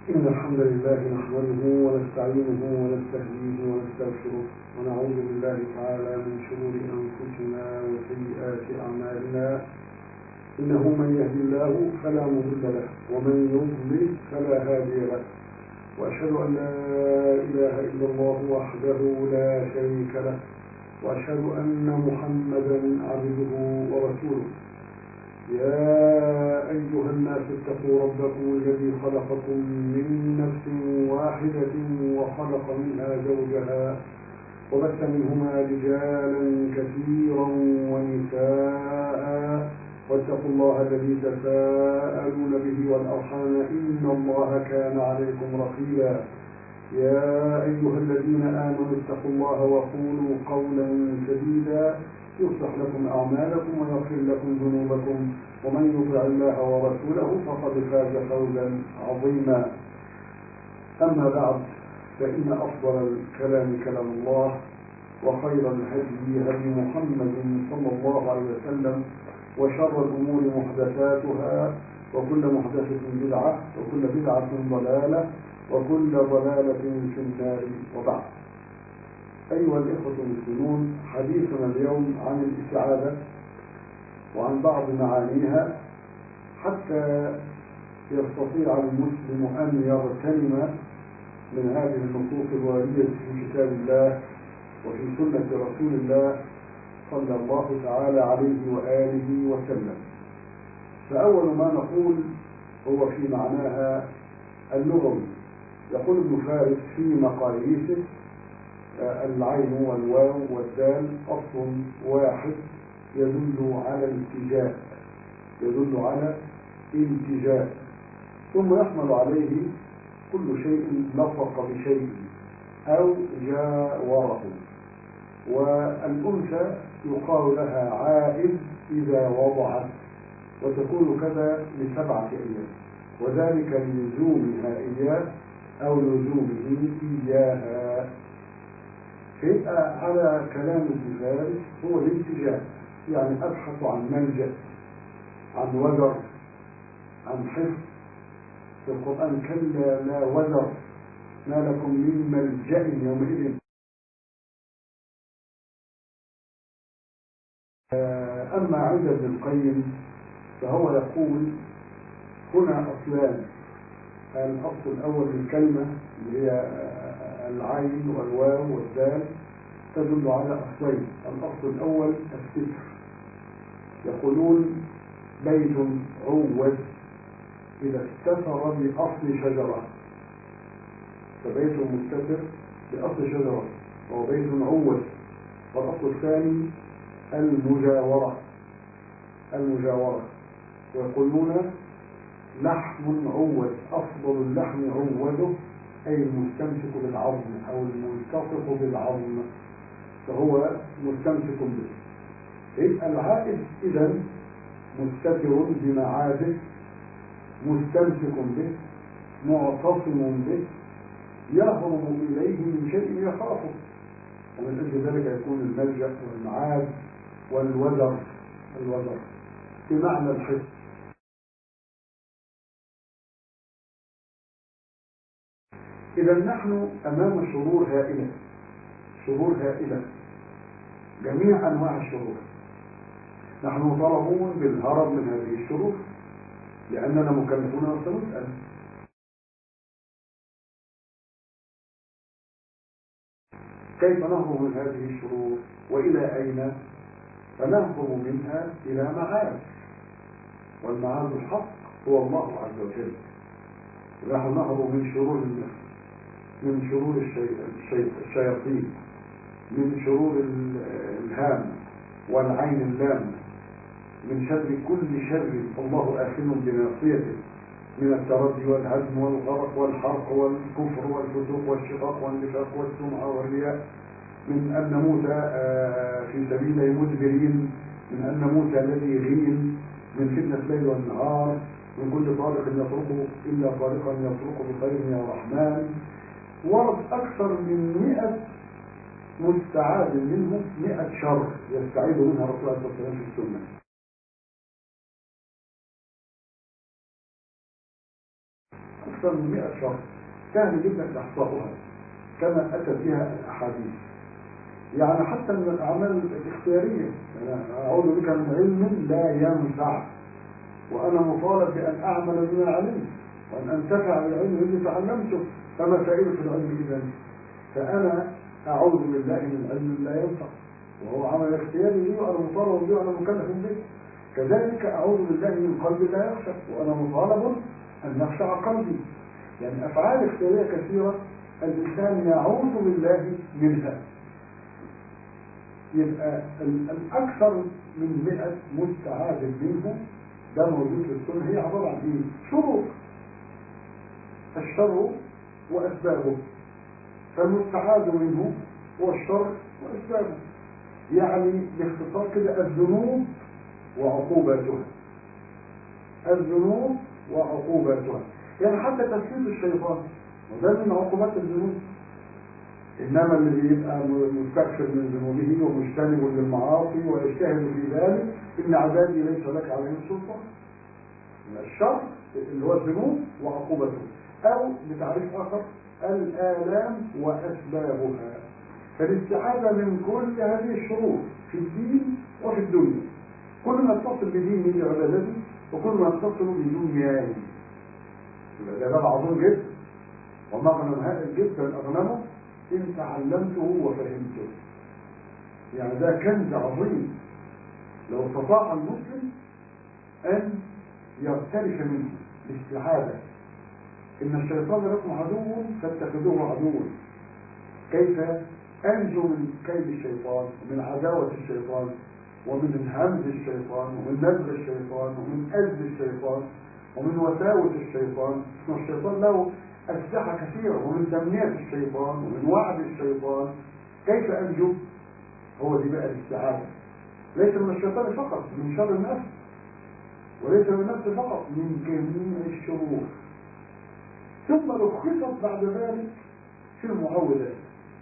إن الحمد لله نحمده ونستعينه ونستهديه ونستغفره ونعوذ بالله تعالى من شرور أنفسنا وسيئات أعمالنا إنه من يهدي الله فلا مضل له ومن يضلل فلا هادي له وأشهد أن لا إله إلا الله وحده لا شريك له وأشهد أن محمدا عبده ورسوله يا أيها الناس اتقوا ربكم الذي خلقكم من نفس واحدة وخلق منها زوجها وبث منهما رجالا كثيرا ونساء واتقوا الله الذي تساءلون به والأرحام إن الله كان عليكم رقيبا يا أيها الذين آمنوا اتقوا الله وقولوا قولا سديدا يصلح لكم أعمالكم ويغفر لكم ذنوبكم ومن يطع الله ورسوله فقد فاز فوزا عظيما أما بعد فإن أفضل الكلام كلام الله وخير الهدي هدي محمد صلى الله عليه وسلم وشر الأمور محدثاتها وكل محدثة بدعة وكل بدعة ضلالة وكل ضلالة في النار وبعد أيها الإخوة المسلمون حديثنا اليوم عن الاستعاذة وعن بعض معانيها حتى يستطيع المسلم أن يغتنم من هذه النصوص الواردة في كتاب الله وفي سنة رسول الله صلى الله تعالى عليه وآله وسلم فأول ما نقول هو في معناها اللغوي يقول ابن فارس في مقاييسه العين والواو والدال أصل واحد يدل على الالتجاء يدل على التجاء ثم يحمل عليه كل شيء لصق بشيء أو جاوره والأنثى يقال لها عائد إذا وضعت وتكون كذا لسبعة أيام وذلك للزومها إياه أو لزومه إياها فيبقى على كلام ابن فارس هو الاتجاه يعني أبحث عن ملجأ عن وزر عن حفظ في القرآن كلا لا وزر ما لكم من ملجأ يومئذ أما عند ابن القيم فهو يقول هنا أصلان الأصل الأول للكلمة اللي هي العين والواو والدال تدل على أصلين الأصل الأول الستر يقولون بيت عوز إذا استتر بأصل شجرة فبيت مستتر بأصل شجرة وهو بيت عوز والأصل الثاني المجاورة المجاورة ويقولون لحم عوز أفضل اللحم عوزه أي المستمسك بالعظم أو الملتصق بالعظم فهو مستمسك به يبقى العائد إذا مستتر بمعاده مستمسك به معتصم به يهرب إليه من شيء يخافه ومن أجل ذلك يكون الملجأ والمعاد والوزر الوزر بمعنى الحس إذا نحن أمام شرور هائلة شرور هائلة جميع أنواع الشرور نحن مطالبون بالهرب من هذه الشرور لأننا مكلفون وسنسأل كيف نهرب من هذه الشرور وإلى أين فنهرب منها إلى معاد والمعاد الحق هو الله عز وجل نحن نهرب من شرور النفس من شرور الشياطين من شرور الهام والعين اللام من شر كل شر الله آخذ بناصيته من التردي والهدم والغرق والحرق والكفر والفسوق والشقاق والنفاق والسمعة والرياء من أن نموت في سبيل مدبرين من أن نموت الذي غين من فتنة الليل والنهار من كل طارق يطرقه إلا طارقا يطرقه بخير يا رحمن ورد أكثر من مئة مستعاذ منه مئة شر يستعيذ منها رسول الله صلى الله عليه وسلم في السنة أكثر من 100 شرط سهل جدا إحصاؤها كما أتت بها الأحاديث يعني حتى من الأعمال الاختيارية أنا أعوذ بك من علم لا ينفع وأنا مطالب بأن أعمل بما علمت وأن أنتفع بالعلم الذي تعلمته فما فائدة العلم إذا فأنا أعوذ بالله من علم لا ينفع وهو عمل اختياري لي وأنا مطالب به وأنا مكلف به كذلك أعوذ بالله من قلب لا يخشى وأنا مطالب أن يخشع قلبي يعني أفعال اختيارية كثيرة الإنسان يعوذ بالله منها يبقى الأكثر من مئة مستعاذ منه ده موجود في السنة هي عبارة عن إيه؟ شروط الشر وأسبابه فالمستعاذ منه هو الشر وأسبابه يعني باختصار كده الذنوب وعقوباتها الذنوب وعقوباتها يعني حتى تفسير الشيطان وده من عقوبات الذنوب إنما اللي بيبقى مستكثر من ذنوبه ومجتنب للمعاصي ويجتهد في ذلك إن عذابي ليس لك عليهم سلطان الشر اللي هو الذنوب وعقوبته أو بتعريف آخر الآلام وأسبابها فالاستعاذة من كل هذه الشرور في الدين وفي الدنيا كل ما اتصل بديني بعبادتي وكل ما اتصل بدنياي يبقى ده باب عظيم جدا ومغنم هائل جدا أغنمه إن تعلمته وفهمته يعني ده كنز عظيم لو استطاع المسلم أن يغترف منه الاستعاذة إن الشيطان لكم عدو فاتخذوه عدوا كيف أنجو من كيد الشيطان ومن عداوة الشيطان ومن همز الشيطان ومن نزغ الشيطان ومن أذى الشيطان ومن وساوس الشيطان الشيطان له أسلحة كثيرة ومن تمنية الشيطان ومن وعد الشيطان كيف أنجو هو دي بقى الاستعاذة ليس من الشيطان فقط من شر النفس وليس من النفس فقط من جميع الشرور ثم لخصت بعد ذلك في المعوذات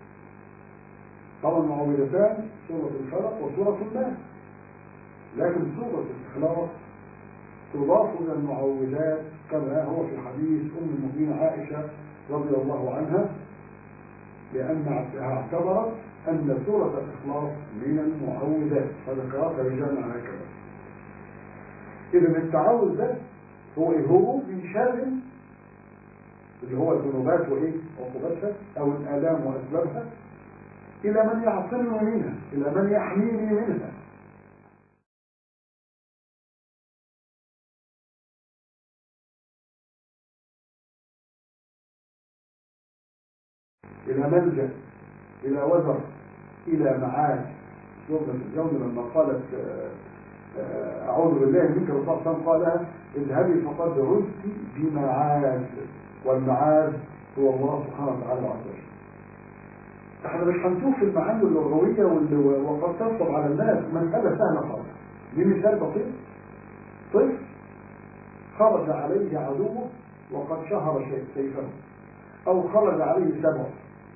طبعا المعوذتان سورة الفلق وسورة الناس لكن سورة الإخلاص تضاف إلى المعوذات كما هو في حديث أم المؤمنين عائشة رضي الله عنها لأنها اعتبرت أن سورة الإخلاص من المعوذات فذكرتها رجالنا هكذا إذا التعوذ ده هو هروب من شر اللي هو الذنوبات وإيه عقوباتها أو الآلام وأسبابها إلى من يعصمني منها إلى من يحميني منها إلى ملجأ إلى وزر إلى معاد سورة اليوم لما قالت أعوذ بالله منك وصلى قالها اذهبي فقد رزت بمعاد والمعاد هو الله سبحانه وتعالى عز وجل احنا مش هنشوف المعاني اللغوية وقد تنصب على الناس مسألة سهلة خالص بمثال بسيط طفل خرج عليه عدوه وقد شهر سيفه او خرج عليه سبع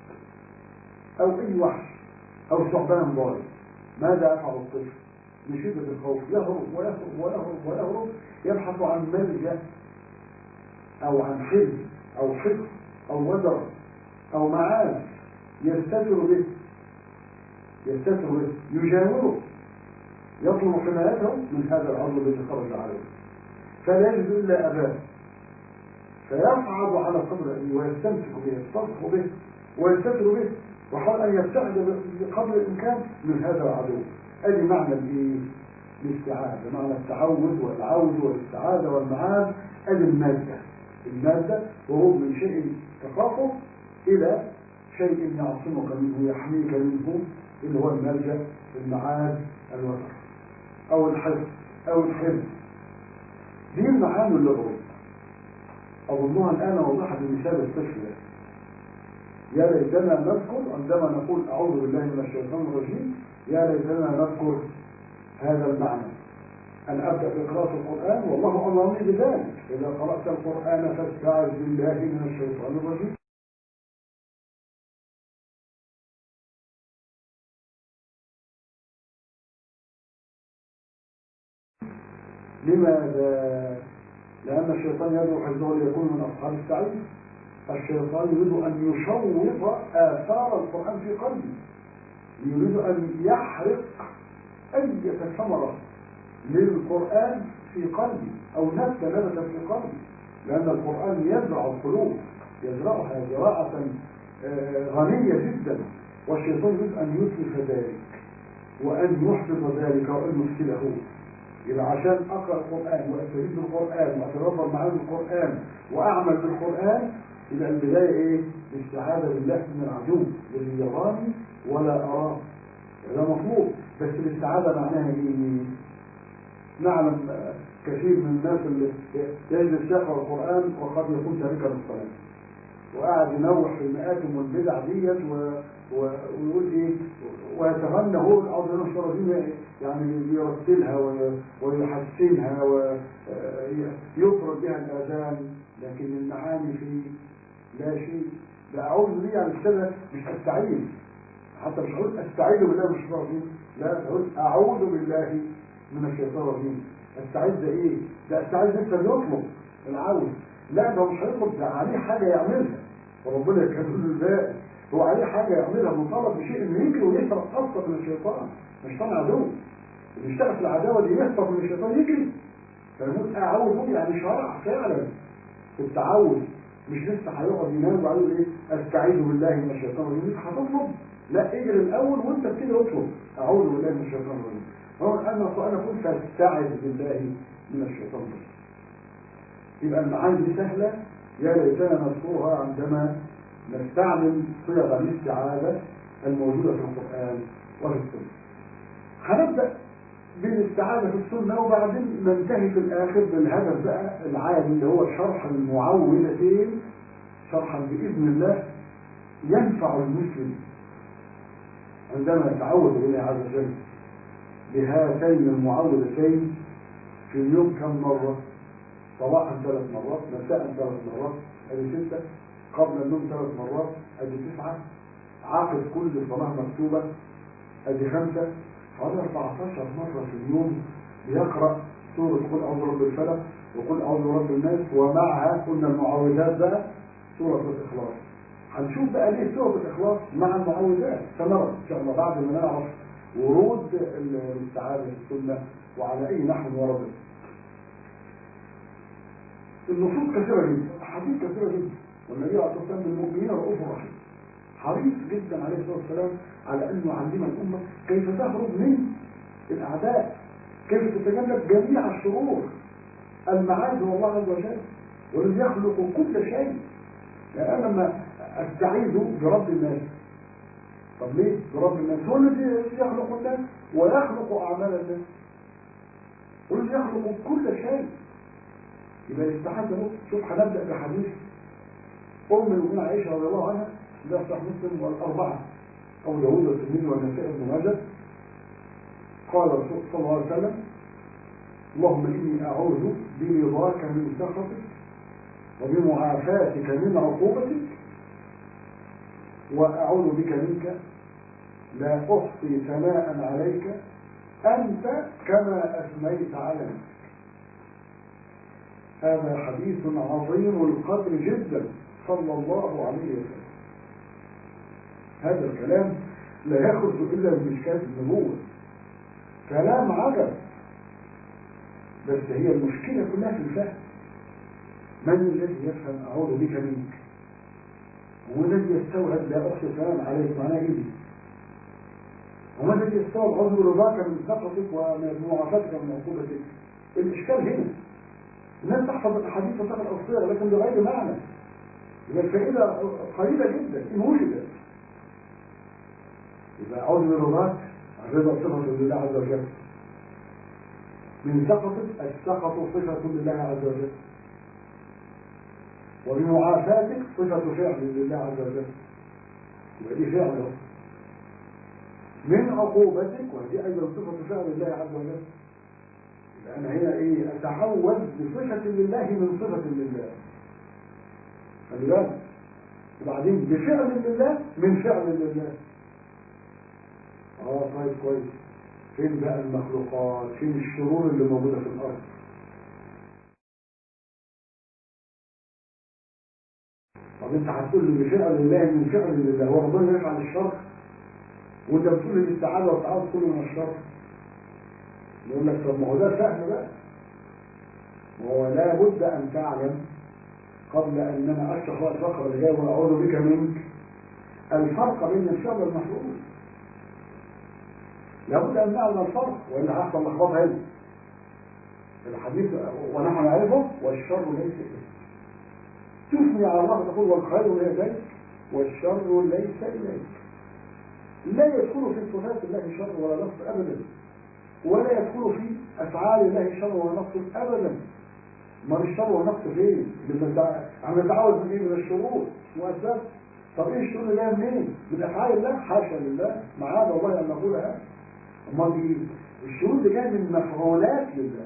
او اي وحش او ثعبان ضارب ماذا يفعل الطفل من شدة الخوف يهرب ويهرب ويهرب ويهرب يبحث عن ملجأ او عن حلم او حفظ او وزر او معاذ يستتر به يستتر به يجاوره يطلب حمايته من هذا العضو الذي خرج عليه فلا يجد الا اباه فيصعد على قبر أبيه ويستمسك به يسترخ به ويستتر به وحاول أن يبتعد بقدر الإمكان من هذا العدو أدي معنى الإيه؟ الاستعاذة معنى التعوذ والعوذ والاستعاذة والمعاذ أدي المادة المادة وهو من شيء تخافه إلى شيء يعصمك منه يحميك منه اللي هو الملجأ المعاذ الوتر أو الحفظ أو الحفظ دي المعاني اللغوية أظنها الآن وضحت بمثال الطفل يا ليتنا نذكر عندما نقول أعوذ بالله من الشيطان الرجيم يا ليتنا نذكر هذا المعنى أن أبدأ بقراءة القرآن والله أمرني بذلك إذا قرأت القرآن فاستعذ بالله من الشيطان الرجيم لماذا لأن الشيطان يدعو حزبه ليكون من أصحاب السعير الشيطان يريد أن يشوط آثار القرآن في قلبه يريد أن يحرق أي ثمرة للقرآن في قلبي أو نبتة نبتة في قلبي لأن القرآن يزرع القلوب يزرعها زراعة غنية جدا والشيطان يريد أن يتلف ذلك وأن يحفظ ذلك وأن يفسده يبقى عشان أقرأ القرآن وأستفيد بالقرآن وأتدبر معاني القرآن وأعمل بالقرآن يبقى البداية إيه؟ الاستعاذة بالله من العدو الذي يراني ولا أراه ده مطلوب بس الاستعاذة معناها إيه؟ نعلم كثير من الناس اللي يجلس يقرأ القرآن وقد يكون تاركا للصلاة وقاعد ينوح في المآتم والبدع ديت و... و... ويقول ايه ويتغنى هو الأرض نشر يعني يرتلها و... ويحسنها ويفرد بها الآذان لكن المعاني في لا شيء ده أعوذ بي يعني السنة مش أستعيذ حتى مش هقول أستعيذ بالله من الشيطان الرجيم لا أقول أعوذ بالله من الشيطان الرجيم استعيذ ده ايه ده استعيذ لسه بيطلب العون لا ده مش هيطلب ده عليه حاجه يعملها وربنا يكمل له ازاي هو عليه حاجه يعملها مطالب بشيء انه يجري ويهرب اصلا من الشيطان الشيطان عدو اللي يشتغل في العداوه دي يهرب من الشيطان يجري فيقول اعوذ يعني شرع فعلا في التعوذ مش لسه هيقعد ينام ويقول ايه استعيذ بالله من الشيطان الرجيم هتطلب لا اجري الاول وانت بتيجي اطلب اعوذ بالله من الشيطان الرجيم هو أنا سؤال كنت أستعذ بالله من الشيطان الرجيم يبقى المعاني دي سهلة يا ليتنا نذكرها عندما نستعمل صيغ الاستعاذة الموجودة في القرآن وفي السنة هنبدأ بالاستعاذة في السنة وبعدين ننتهي في الآخر بالهدف بقى العادي اللي هو شرح المعوذتين شرحا بإذن الله ينفع المسلم عندما يتعوذ بالله عز وجل بهاتين المعوذتين في اليوم كم مرة صباحا ثلاث مرات مساء ثلاث مرات ادي ستة قبل النوم ثلاث مرات ادي تسعة عقد كل صلاة مكتوبة ادي خمسة حوالي 14 مرة في اليوم يقرأ سورة قل أعوذ برب الفلق وقل أعوذ برب الناس ومعها قلنا المعوذات بقى سورة الإخلاص هنشوف بقى ليه سورة الإخلاص مع المعوذات سنرى إن شاء الله بعد ما نعرف ورود الاستعاذة في السنة وعلى أي نحو وردت النصوص كثيرة جدا أحاديث كثيرة جدا والنبي عليه الصلاة والسلام بالمؤمنين رؤوف رحيم حريص جدا عليه الصلاة والسلام على أنه يعلم الأمة كيف تهرب من الأعداء كيف تتجنب جميع الشرور المعاذ هو الله عز وجل والذي يخلق كل شيء لأن لما أستعيذ برب الناس طب ليه برب الناس هو الذي يخلق الناس ويخلق أعمال الناس هو الذي يخلق كل شيء يبقى الاستحاذة له شوف هنبدأ بحديث أم المؤمنين عائشة رضي الله عنها ده صحيح مسلم والأربعة أو داوود والترمذي والنسائي بن ماجه قال الرسول صلى الله عليه وسلم اللهم إني أعوذ برضاك من سخطك وبمعافاتك من عقوبتك وأعوذ بك منك لا أحصي ثناء عليك أنت كما أثنيت على نفسك هذا حديث عظيم القدر جدا صلى الله عليه وسلم هذا الكلام لا يخرج إلا من مشكاة النبوة كلام عجب بس هي المشكلة كلها في الفهم من الذي يفهم أعوذ بك منك والذي يستوعب لا أخشى السلام عليك معناه إيه ومن الذي يستوعب أعوذ برضاك من سخطك ومن معافاتك من عقوبتك الإشكال هنا الناس تحفظ الأحاديث وتاخد الأصيغة لكن بغير معنى يبقى الفائدة قليلة جدا إن وجدت يبقى أعوذ برضاك الرضا صفة لله عز وجل من سقطك السقط صفة لله عز وجل وبمعافاتك صفة فعل لله عز وجل يبقى دي فعل من عقوبتك وهذه أيضا صفة فعل لله عز وجل يبقى أنا هنا إيه أتعوذ بصفة لله من صفة لله خلي بالك وبعدين بفعل لله من فعل لله اه طيب كويس فين بقى المخلوقات فين الشرور اللي موجودة في الأرض طب انت هتقول لي بفعل الله من فعل لله هو ربنا يفعل الشر وانت بتقول لي السعاده والتعاون كله من الشر يقول لك طب ما هو ده فهم بقى وهو لا بد ان تعلم قبل ان انا اشرح بقى الفقره اللي جايه واعوذ بك منك الفرق بين الفعل والمفعول لابد ان نعلم الفرق والا هيحصل لخبطه هنا الحديث ونحن نعرفه والشر ليس اليه تثني على الله تقول والخير لديك والشر ليس اليك لا يدخل في صفات الله شر ولا نقص ابدا ولا يدخل في افعال الله شر ولا نقص ابدا ما الشر والنقص فين؟ عم نتعود من ايه من الشرور واسباب طب ايه الشرور اللي منين؟ من افعال الله حاشا لله معاذ الله ان نقول هذا امال ايه؟ الشرور اللي جايه من مفعولات لله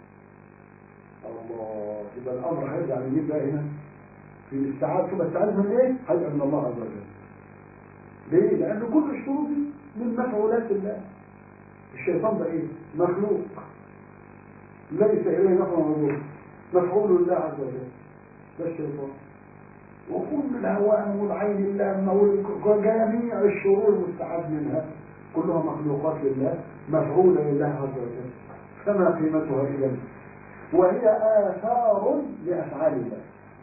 الله يبقى الامر هيرجع لمين بقى هنا؟ في الاستعاذة تبقى استعاذ من ايه؟ هيبقى من الله عز وجل ليه؟ لأن كل الشروط دي من مفعولات الله الشيطان ده ايه؟ مخلوق ليس إليه نفع وضوء مفعول الله عز وجل ده الشيطان وكل الهوام والعين اللامة وجميع الشرور المستعاذ منها كلها مخلوقات لله مفعولة لله عز وجل فما قيمتها إذا وهي آثار لأفعال الله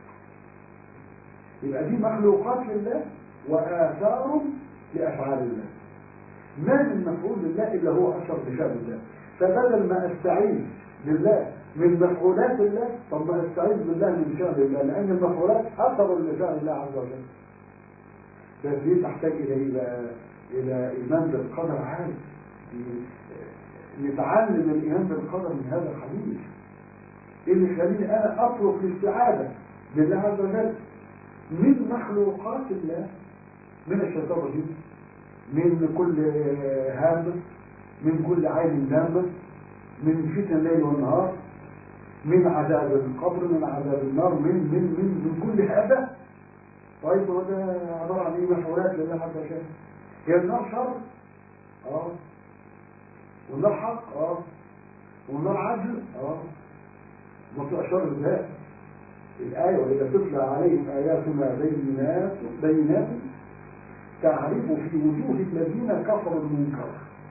يبقى دي مخلوقات لله وآثار لأفعال الله ما من مفعول لله إلا هو أثر بفعل الله فبدل ما أستعين لله من مفعولات الله طب ما أستعين بالله من فعل الله لأن المفعولات أثر لفعل الله عز وجل بس دي تحتاج إلى إلى إلى إيمان بالقدر عالي نتعلم الإيمان بالقدر من هذا الحديث اللي يخليني أنا أترك الاستعادة لله عز وجل من مخلوقات الله من الشيطان الرجيم من كل هامة من كل عين دامة من فتن الليل والنهار من عذاب القبر من عذاب النار من من من من كل هذا طيب وده عبارة عن ايه مفعولات لله عز وجل هي النار شر اه والنار حق اه والنار عدل اه ما تبقى شر ازاي الآية وإذا تتلى عليهم آياتنا بينات بينات تعرف في وجوه الذين كفروا المنكر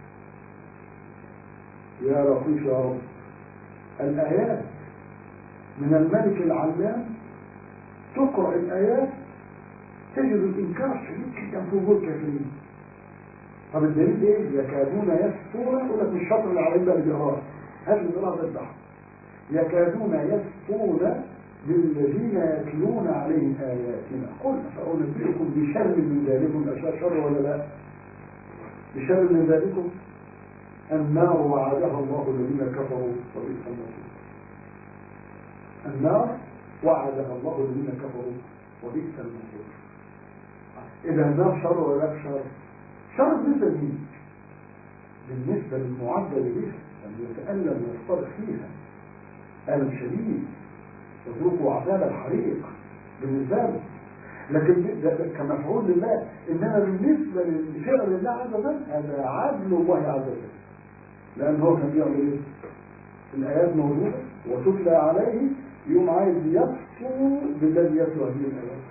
يا لطيف يا رب الآيات من الملك العلام تقرأ الآيات تجد الإنكار شديد جدا في وجوه الكافرين طب الدليل ايه؟ يكادون يسطون يقول لك مش شطر اللي عليهم بقى الجهار هات لي قراءة البحر يكادون يسطون للذين يتلون عليهم آياتنا قل فأنبئكم بشر من ذلكم أشياء شر ولا لا بشر من ذلكم النار وعدها الله الذين كفروا وبئس المصير النار وعدها الله الذين كفروا وبئس المصير إذا النار شر ولا لا شر شر بالنسبة لمين بالنسبة للمعدل بها أن يتألم ويصطرخ فيها ألم شديد يذوقوا عذاب الحريق بالنسبة له لكن ده كمفعول لله إنما بالنسبة لفعل الله عز وجل هذا عدل الله عز وجل لأن هو كان بيعمل إيه؟ الآيات موجودة وتتلى عليه يوم عايز يكفو بالذي يتلو هذه الآيات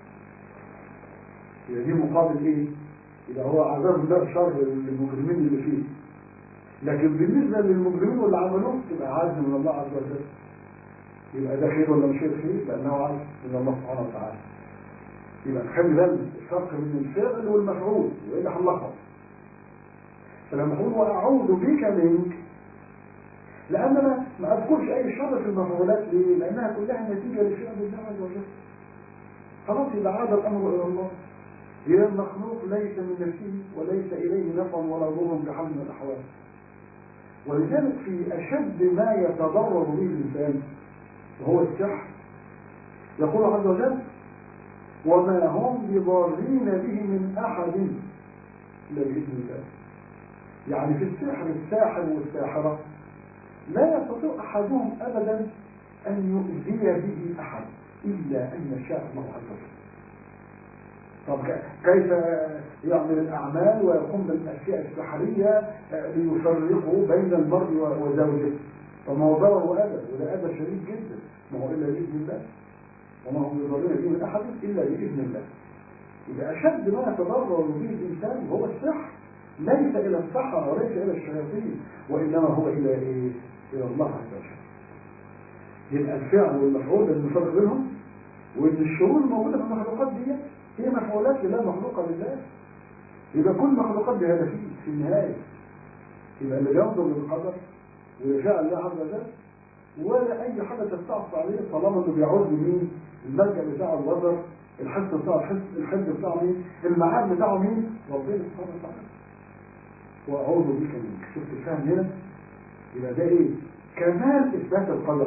يبقى دي مقابل إيه؟ يبقى هو عذاب الله شر للمجرمين اللي فيه لكن بالنسبة للمجرمين واللي عملوه تبقى عدل من الله عز وجل يبقى ده خير ولا مش خير خير لأنه عدل من الله سبحانه وتعالى يبقى نخلي بالنا الفرق بين الفعل والمفعول وإلا هنلخبط فلما أقول وأعوذ بك منك لأن أنا ما أذكرش أي شر في المفعولات ليه؟ لأنها كلها نتيجة لفعل الله عز وجل خلاص يبقى عاد الأمر إلى الله هي المخلوق ليس من نفسه وليس إليه نفع ولا ضر بحال من الأحوال ولذلك في أشد ما يتضرر به الإنسان وهو السحر يقول عز وجل وما هم بضارين به من أحد إلا بإذن الله يعني في السحر الساحر والساحرة لا يستطيع أحدهم أبدا أن يؤذي به أحد إلا أن يشاء الله عز وجل طب كيف يعمل الأعمال ويقوم بالأشياء السحرية ليفرقوا بين المرء وزوجه طب ما هو ضرر وأذى وده أذى شديد جدا ما هو إلا بإذن الله وما هم بضرين به من أحد إلا بإذن الله إذا أشد ما يتضرر به الإنسان هو السحر ليس إلى السحرة وليس إلى الشياطين وإنما هو إلى إيه؟ إلى الله عز وجل يبقى الفعل والمفعول المفرق بينهم وإن الشرور الموجودة في المخلوقات دي هي مفعولات لا مخلوقة لله يبقى كل المخلوقات دي هدفية في النهاية يبقى اللي بينظر للقدر ويفعل الله عز وجل ولا أي حاجة تستعصى عليه طالما إنه بيعود لمين؟ الملجأ بتاعه الوزر الحس بتاعه الحس الحس بتاعه مين؟ المعاد بتاعه مين؟ ربنا سبحانه وتعالى وأعوذ بك منك شفت الفهم هنا؟ يبقى ده إيه؟ كمال إثبات القدر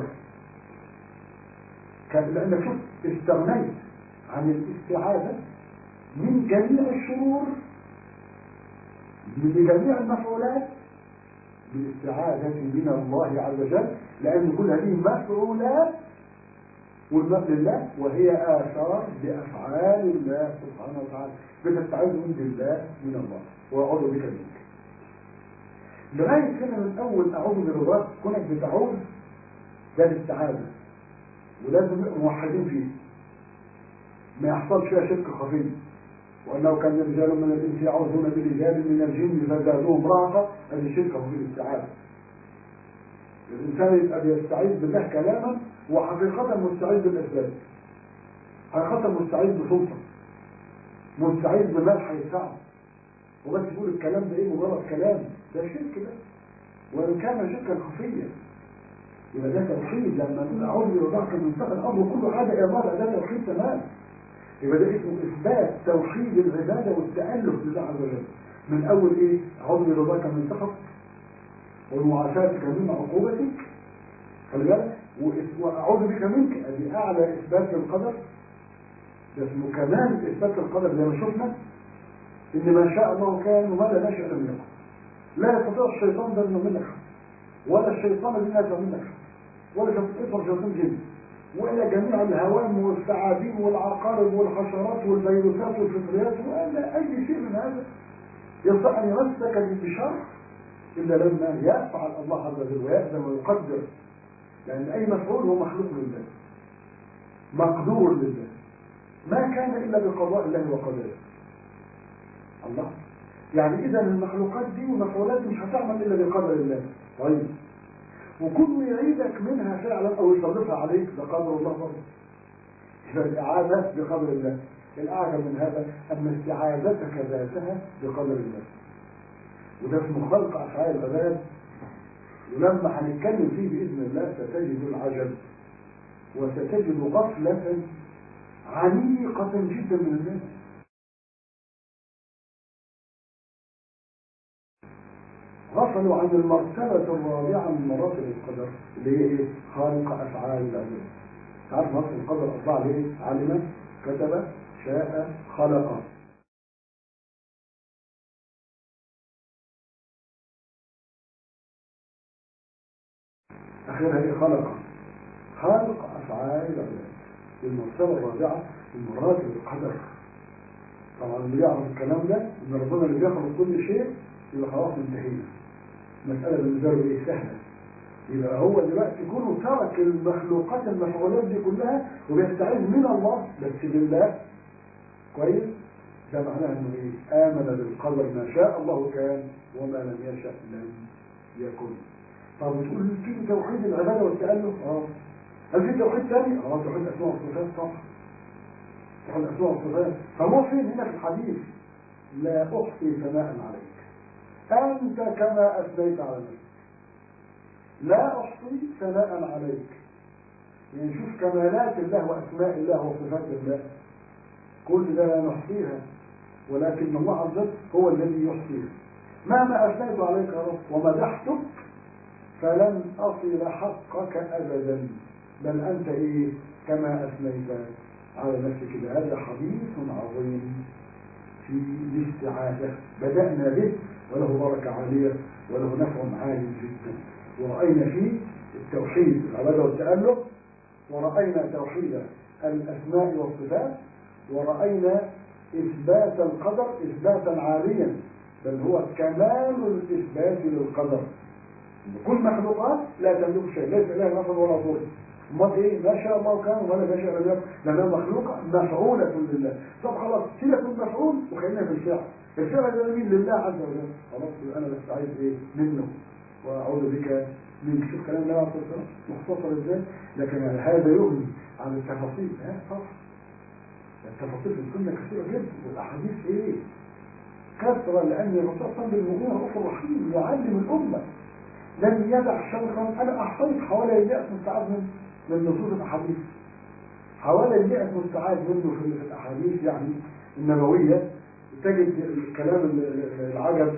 لأنك شوف استغنيت عن الاستعاذة من جميع الشرور من جميع المفعولات بالاستعاذة من الله عز وجل لأن كل هذه مفعولات والمثل لله وهي آثار بأفعال الله سبحانه وتعالى بتستعيذ من الله من الله وأعوذ بك منك لغاية هنا من أول أعوذ برضاك كونك بتعوذ ده الاستعاذة ولازم نبقى موحدين فيه ما يحصلش فيها شرك خفي وأنه كان رجال من الإنس يعوذون برجال من الجن فزادوهم رهقا هذه شركة في الاستعاذة الإنسان يبقى بيستعيذ بالله كلاما وحقيقة مستعيذ بالأسباب حقيقة مستعيذ بسلطة مستعيذ بمال هيدفعه وبس يقول الكلام ده ايه مجرد كلام ده شرك ده وإن كان شركا خفيا يبقى ده توحيد لما نقول أعوذ برضاك من سبب الأمر كله حاجة إلى الله ده توحيد تمام يبقى ده اسمه إثبات توحيد العبادة والتألف لله عز وجل من أول إيه أعوذ برضاك من سخط ومعافاتك من عقوبتك خلي بالك وأعوذ بك منك ادي أعلى إثبات للقدر ده اسمه كمال إثبات القدر زي ما شفنا إن ما شاء الله كان وما لا نشأ لم يكن لا يستطيع الشيطان ده إنه منك ولا الشيطان الذي نازل منك ولا شيطان شيطان جن ولا جميع الهوام والثعابين والعقارب والحشرات والفيروسات والفطريات ولا أي شيء من هذا يستطيع أن يمسك بشر إلا لما يفعل الله عز وجل ويأذن ويقدر لأن أي مفعول هو مخلوق لله مقدور لله ما كان إلا بقضاء الله وقدره الله يعني إذا المخلوقات دي والمفعولات دي مش هتعمل إلا بقدر الله طيب وكل يعيدك منها فعلا أو يصرفها عليك ده قدر الله برضه يبقى الإعادة بقدر الله الأعجب من هذا أن استعاذتك ذاتها بقدر الله وده اسمه خلق أفعال العباد ولما هنتكلم فيه بإذن الله ستجد العجب وستجد غفلة عميقة جدا من الناس غفلوا عن المرتبة الرابعة من مراتب القدر اللي هي ايه؟ خالق أفعال العباد تعرف مرتبة القدر أربعة ليه؟ علم كتب شاء خلق أخيرا هي خلق خالق أفعال العباد المرتبة الرابعة من مراتب القدر طبعا اللي يعرف الكلام ده ان ربنا اللي بيخلق كل شيء يبقى خلاص انتهينا مسألة بالنسبة له ايه سهلة يبقى هو دلوقتي كله ترك المخلوقات المفعولات دي كلها وبيستعيذ من الله بس بالله كويس ده معناه انه ايه امن بالقدر ما شاء الله كان وما لم يشاء لم يكن طب بتقول في توحيد العباده والتالف اه هل في توحيد ثاني اه توحيد الاسماء والصفات صح توحيد الاسماء والصفات فهو فين هنا في الحديث لا احصي ثناء عليك انت كما اثنيت على نفسك لا احصي ثناء عليك يعني شوف كمالات الله واسماء الله وصفات الله كل ده لا نحصيها ولكن الله عز وجل هو الذي يحصيها مهما اثنيت عليك يا رب ومدحتك فلن أصل حقك أبدا بل أنت إيه كما أثنيت على نفسك هذا حديث عظيم في الاستعاذة بدأنا به وله بركة عالية وله نفع عالي جدا ورأينا فيه التوحيد العبادة والتألق ورأينا توحيد الأسماء والصفات ورأينا إثبات القدر إثباتا عاليا بل هو كمال الإثبات للقدر كل مخلوقات لا تملك شيء ليس لها نصر ولا طول امال ايه ما شاء الله كان ولا ما شاء لم يكن لانها مخلوقه مفعوله لله طب خلاص سيبك من المفعول وخلينا في الفعل الفعل ده مين لله عز وجل خلاص انا بس عايز ايه منه واعوذ بك من شوف كلام النبي عليه الصلاه والسلام مختصر ازاي لكن هذا يغني عن التفاصيل ها صح التفاصيل في السنه كثيره جدا والاحاديث ايه كثره لان الرسول صلى الله عليه وسلم بالمؤمن رحيم يعلم الامه لم يدع شرطا انا احصيت حوالي 100 مستعاذ من من نصوص الاحاديث حوالي 100 مستعاذ منه في الاحاديث يعني النبويه تجد الكلام العجب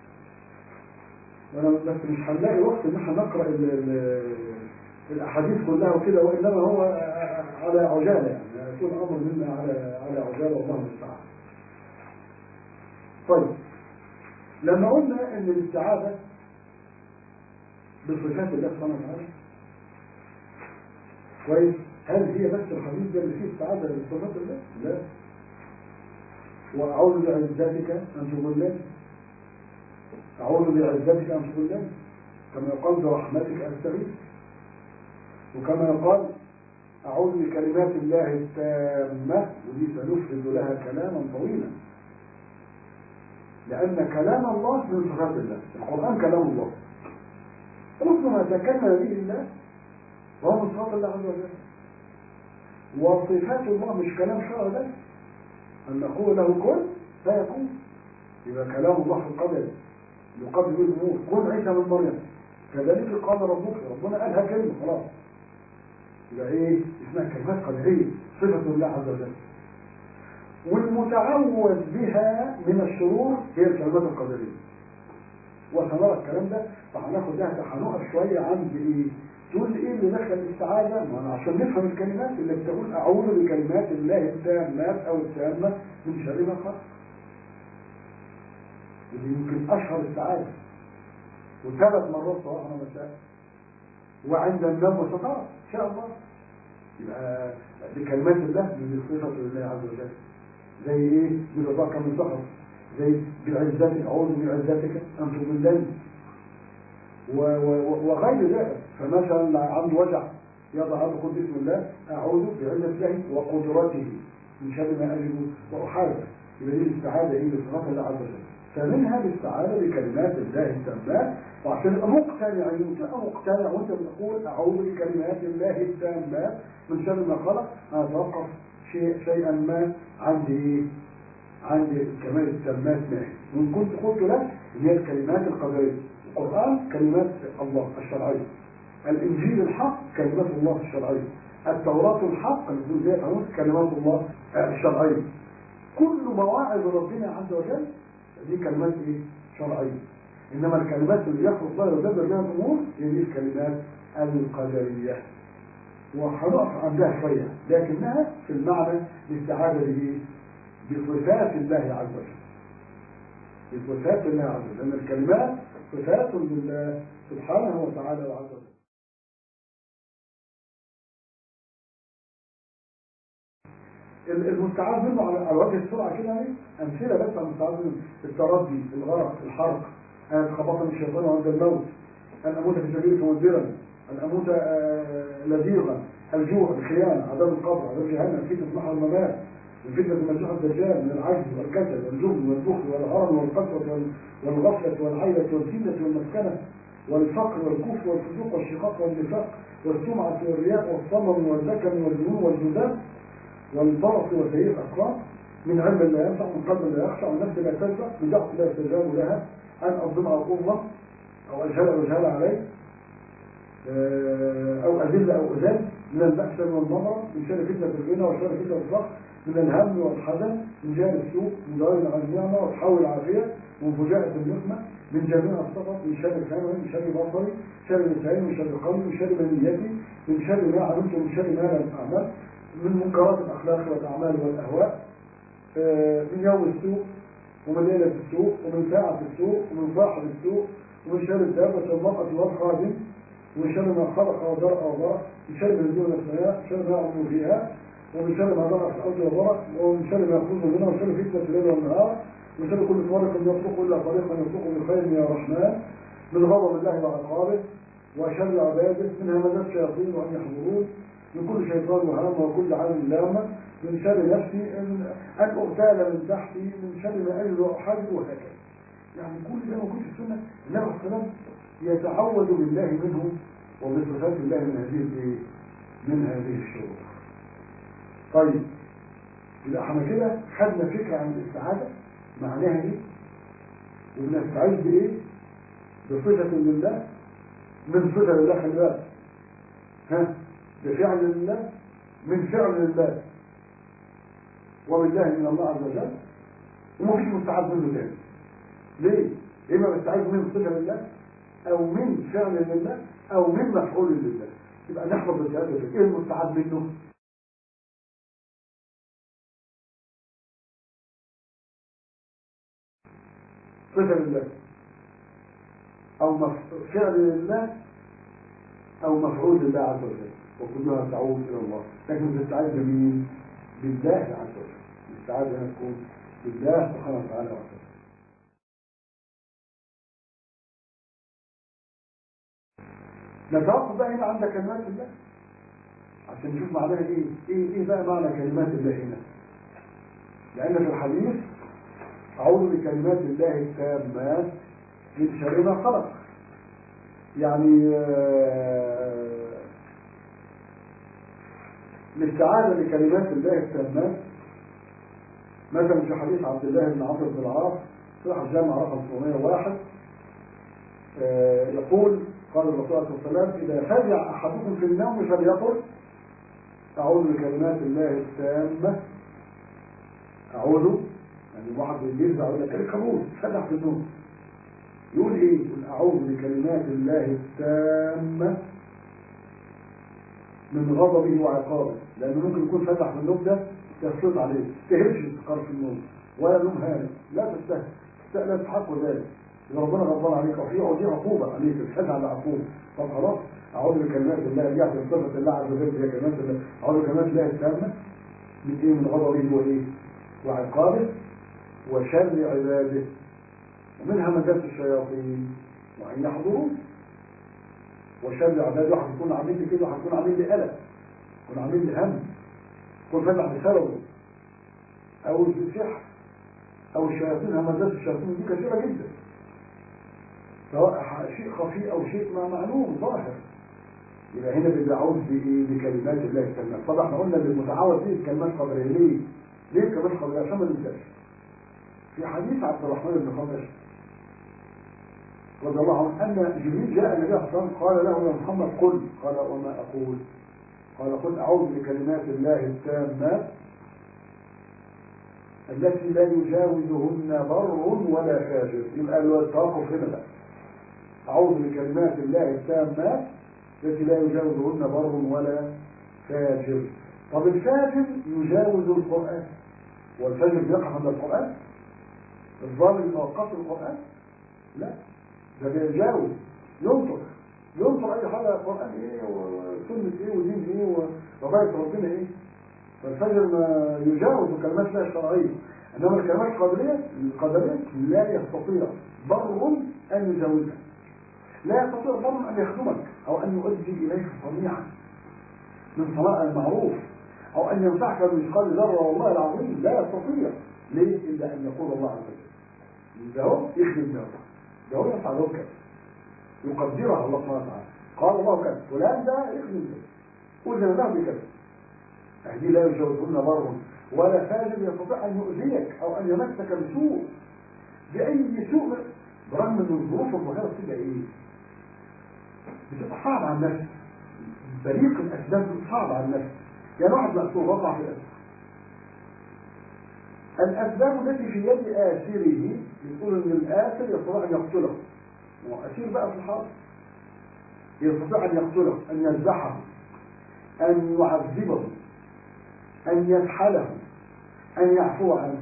وانا بس مش هنلاقي وقت ان احنا نقرا الاحاديث كلها وكده وانما هو على عجاله يعني يكون امر منا على على عجاله والله المستعان. طيب لما قلنا ان الاستعاذه بصفات الله سبحانه وتعالى كويس هل هي بس الحديث ده اللي فيه استعاذه بصفات الله؟ لا واعوذ بعزتك ان تضلني أعوذ بعزتك أن تضلني كما يقال برحمتك أستغيث وكما يقال أعوذ بكلمات الله التامة ودي سنفرد لها كلاما طويلا لأن كلام الله من صفات الله القرآن كلام الله كل ما تكلم به الله وهو من صفات الله عز وجل وصفات الله مش كلام شرع بس أن نقول له كن فيكون يبقى كلام الله في القدر يقدر به الأمور كن عيسى من مريم كذلك قال ربك ربنا قالها كلمة خلاص يبقى ايه اسمها كلمات قدرية صفة الله عز وجل والمتعوذ بها من الشرور هي الكلمات القدرية وسنرى الكلام ده فهناخد ده هنقف شوية عند ايه تقول ايه اللي دخل الاستعاذة ما انا عشان نفهم الكلمات اللي بتقول اعوذ بكلمات الله التامات او التامة من شر ما خلق ودي يمكن اشهر السعادة وثلاث مرات صباحا ومساء وعند النوم وسطاء ان شاء الله يبقى بكلمات الله من صفة الله عز وجل زي ايه برضاك من سخط زي بعزتك اعوذ بعزتك ان تضلني وغير ذلك فمثلا عنده وجع يضع عنده قل بسم الله اعوذ بعزة الله وقدرته من شر ما اجد واحارب يبقى دي الاستعاذه ايه بصفات الله عز وجل فمنها الاستعاذه بكلمات الله التامات وعشان تبقى مقتنع يعني تبقى مقتنع وانت بتقول اعوذ بكلمات الله التامات من شر ما خلق انا اتوقف شيء شيئا ما عندي ايه؟ عندي كمال التامات ما وان كنت قلت لك هي الكلمات القدريه القران كلمات الله الشرعيه الانجيل الحق كلمات الله الشرعيه التوراه الحق اللي زي كلمات الله الشرعيه كل مواعظ ربنا عز وجل دي كلمات ايه شرعيه انما الكلمات اللي يخلق الله ويدبر بها الامور هي دي الكلمات القدريه وهنقف عندها شويه لكنها في المعنى الاستعاذه به بصفات الله عز وجل بصفات الله عز وجل لان الكلمات صفات لله سبحانه وتعالى وعز وجل المستعاذ منه على وجه السرعه كده يعني امثله بس على المستعاذ منه التردي الغرق الحرق ان اتخبطني الشيطان عند الموت ان اموت في سبيلك مدبرا ان اموت لذيذا الجوع الخيانه عذاب القبر عذاب جهنم فتنه محر الممات الفتنه المسيح الدجال من العجز والكسل والجبن والبخل والهرم والقسوه والغفله والعيله والزينه والمسكنه والفقر والكفر والفسوق والشقاق والنفاق والسمعه والرياء والصمم والذكر والجنون والجذام والبرص وسيء الأخلاق من علم لا ينفع من قلب لا يخشع من نفس لا تشبع من ضعف لا يستجاب لها أن أظلم أو أظلم أو أجهل أو أجهل عليه أو أذل أو أذل من البأس والمرض من شر فتنة الغنى وشر فتنة الفقر من الهم والحزن من جهل السوء من دار عن النعمة وتحول العافية من فجاءة النقمة من جميع السقط من شر سمعي من شر بصري شر لساني من شر قلبي من شر منيتي من شر ما عملت ومن شر ما لم أعمل من منكرات الأخلاق والأعمال والأهواء من يوم السوء ومن ليلة السوء ومن ساعة السوء ومن صاحب السوء ومن شر الدابة والمرأة والخادم ومن شر ما خلق وزرع وبرع من شر ما يزول السماء شر ما يعمل فيها ومن شر ما ضرع في الأرض وبرع ومن شر ما يخرج منها ومن شر فتنة الليل والنهار ومن شر كل طارق يطرق إلا طريقا يطرق بخير يا رحمن من غضب الله وعقابه وشر عباده من همزات الشياطين وأن يحضرون من كل شيطان وهام وكل عالم لامة من شر نفسي أن أن أغتال من تحتي من شر ما أجد وأحاذر وهكذا يعني كل ده موجود في السنة النبي عليه الصلاة يتعوذ بالله منه وبصفات الله من هذه الايه؟ من هذه الشرور. طيب يبقى احنا كده خدنا فكرة عن الاستعاذة معناها ايه؟ وبنستعيذ بايه؟ بصفة لله من صفة لله خلي بالك ها بفعل لله من فعل لله وبالله من الله عز وجل ومفيش مستعاذ منه تاني ليه؟ إما بستعيذ من صفة لله أو من فعل لله أو من مفعول لله يبقى نحفظ الجهاز ايه المستعاذ منه؟ صفة لله أو مف- فعل لله أو مفعول لله عز وجل وكلها تعود إلى الله لكن تستعيذ بمين؟ بالله عز وجل الاستعاذة هنا تكون بالله سبحانه وتعالى عز وجل نتوقف بقى هنا عند كلمات الله عشان نشوف معناها ايه ايه ايه بقى معنى كلمات الله هنا لان في الحديث اعوذ بكلمات الله التامات من شر ما خلق يعني آه، الاستعاذة بكلمات الله التامات مثلا في حديث عبد الله بن عمرو بن العاص صحيح الجامع رقم 701 آه، يقول قال الرسول عليه الصلاة والسلام إذا فزع أحدكم في النوم فليقل أعوذ بكلمات الله التامة أعوذ يعني واحد بيرجع يقول لك القبول فتح في النوم يقول إيه؟ يقول أعوذ بكلمات الله التامة من غضبه وعقابه لأنه ممكن يكون فتح في النوم ده تسلط عليه تهرش السكر في النوم ولا نوم هانئ لا تستهل لا تحق ذلك إذا ربنا غضبان عليك وفي ودي عقوبة عليك الحد على عقوبة طب خلاص أعوذ بكلمات الله رجعت بصفة الله عز وجل هي كلمات الله أعوذ بكلمات الله التامة من إيه من غضبه وإيه وعقابه وشر عباده ومن همزات الشياطين وأن يحضرون وشر عباده واحد يكون عامل لي كده واحد يكون عامل لي قلق يكون عامل لي هم يكون فتح بسببه أو السحر أو الشياطين همزات الشياطين دي كثيرة جدا سواء ح- شيء خفي أو شيء ما معلوم ظاهر يبقى هنا بنعوذ بإيه بكلمات الله الكلمات طبعا احنا قلنا بالمتعوذ دي الكلمات قدرية ليه؟ ليه الكلمات قدرية؟ عشان ما ننساش في حديث عبد الرحمن بن خمس رضي الله عنه أن جبريل جاء النبي صلى الله عليه وسلم قال له يا محمد قل قال وما أقول قال قل أعوذ بكلمات الله التامات التي لا يجاوزهن بر ولا فاجر يبقى التوقف هنا بقى أعوذ بكلمات الله التامات التي لا يجاوزهن بر ولا فاجر طب الفاجر يجاوز القرآن والفجر يقع عند القرآن الظالم يتوقف القرآن لا ده بيتجاوز ينطق ينطق أي حاجة القرآن إيه وسنة إيه ودين إيه وغاية ربنا إيه فالفجر ما يجاوز كلمات الله الشرعية إنما الكلمات القدرية القدرية لا يستطيع بر أن يجاوزها لا يستطيع بر أن يخدمك أو أن يؤدي إليك صنيعا من صنائع المعروف أو أن ينفعك بمثقال ذرة والله العظيم لا يستطيع ليه إلا أن يقول الله عز وجل ده هو يخدم ده ده هو ينفع له كذا يقدرها الله سبحانه وتعالى قال الله كذا فلان ده يخدم ده أذن له بكذا هذه لا يجوزهن بر ولا فاجر يستطيع أن يؤذيك أو أن يمسك بسوء بأي سوء برغم أن الظروف الظاهرة بتبقى إيه؟ بتبقى صعبة على النفس بريق الأسباب صعبة على النفس يعني واحد مأسور وقع في الأسر الأسباب التي في يد آسره بتقول إن الآسر يستطيع أن يقتله هو أسير بقى في الحرب يستطيع أن يقتله أن يذبحه أن يعذبه أن يسحله أن يعفو عنه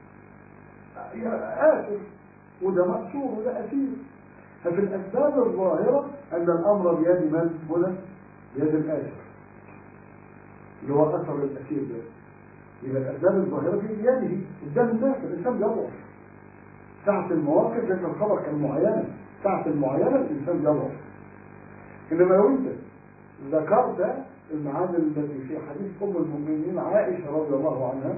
آسر وده مأسور وده أسير ففي الأسباب الظاهرة أن الأمر بيد من هنا بيد الآسر اللي هو أثر الأسير ده يبقى الأسباب الظاهرة في بيده قدام الناس الإنسان بيضعف تحت المواقف لكن الخبر كان معينة ساعة المعاينة الإنسان يضعف إنما لو أنت ذكرت المعاني التي في حديث أم المؤمنين عائشة رضي الله عنها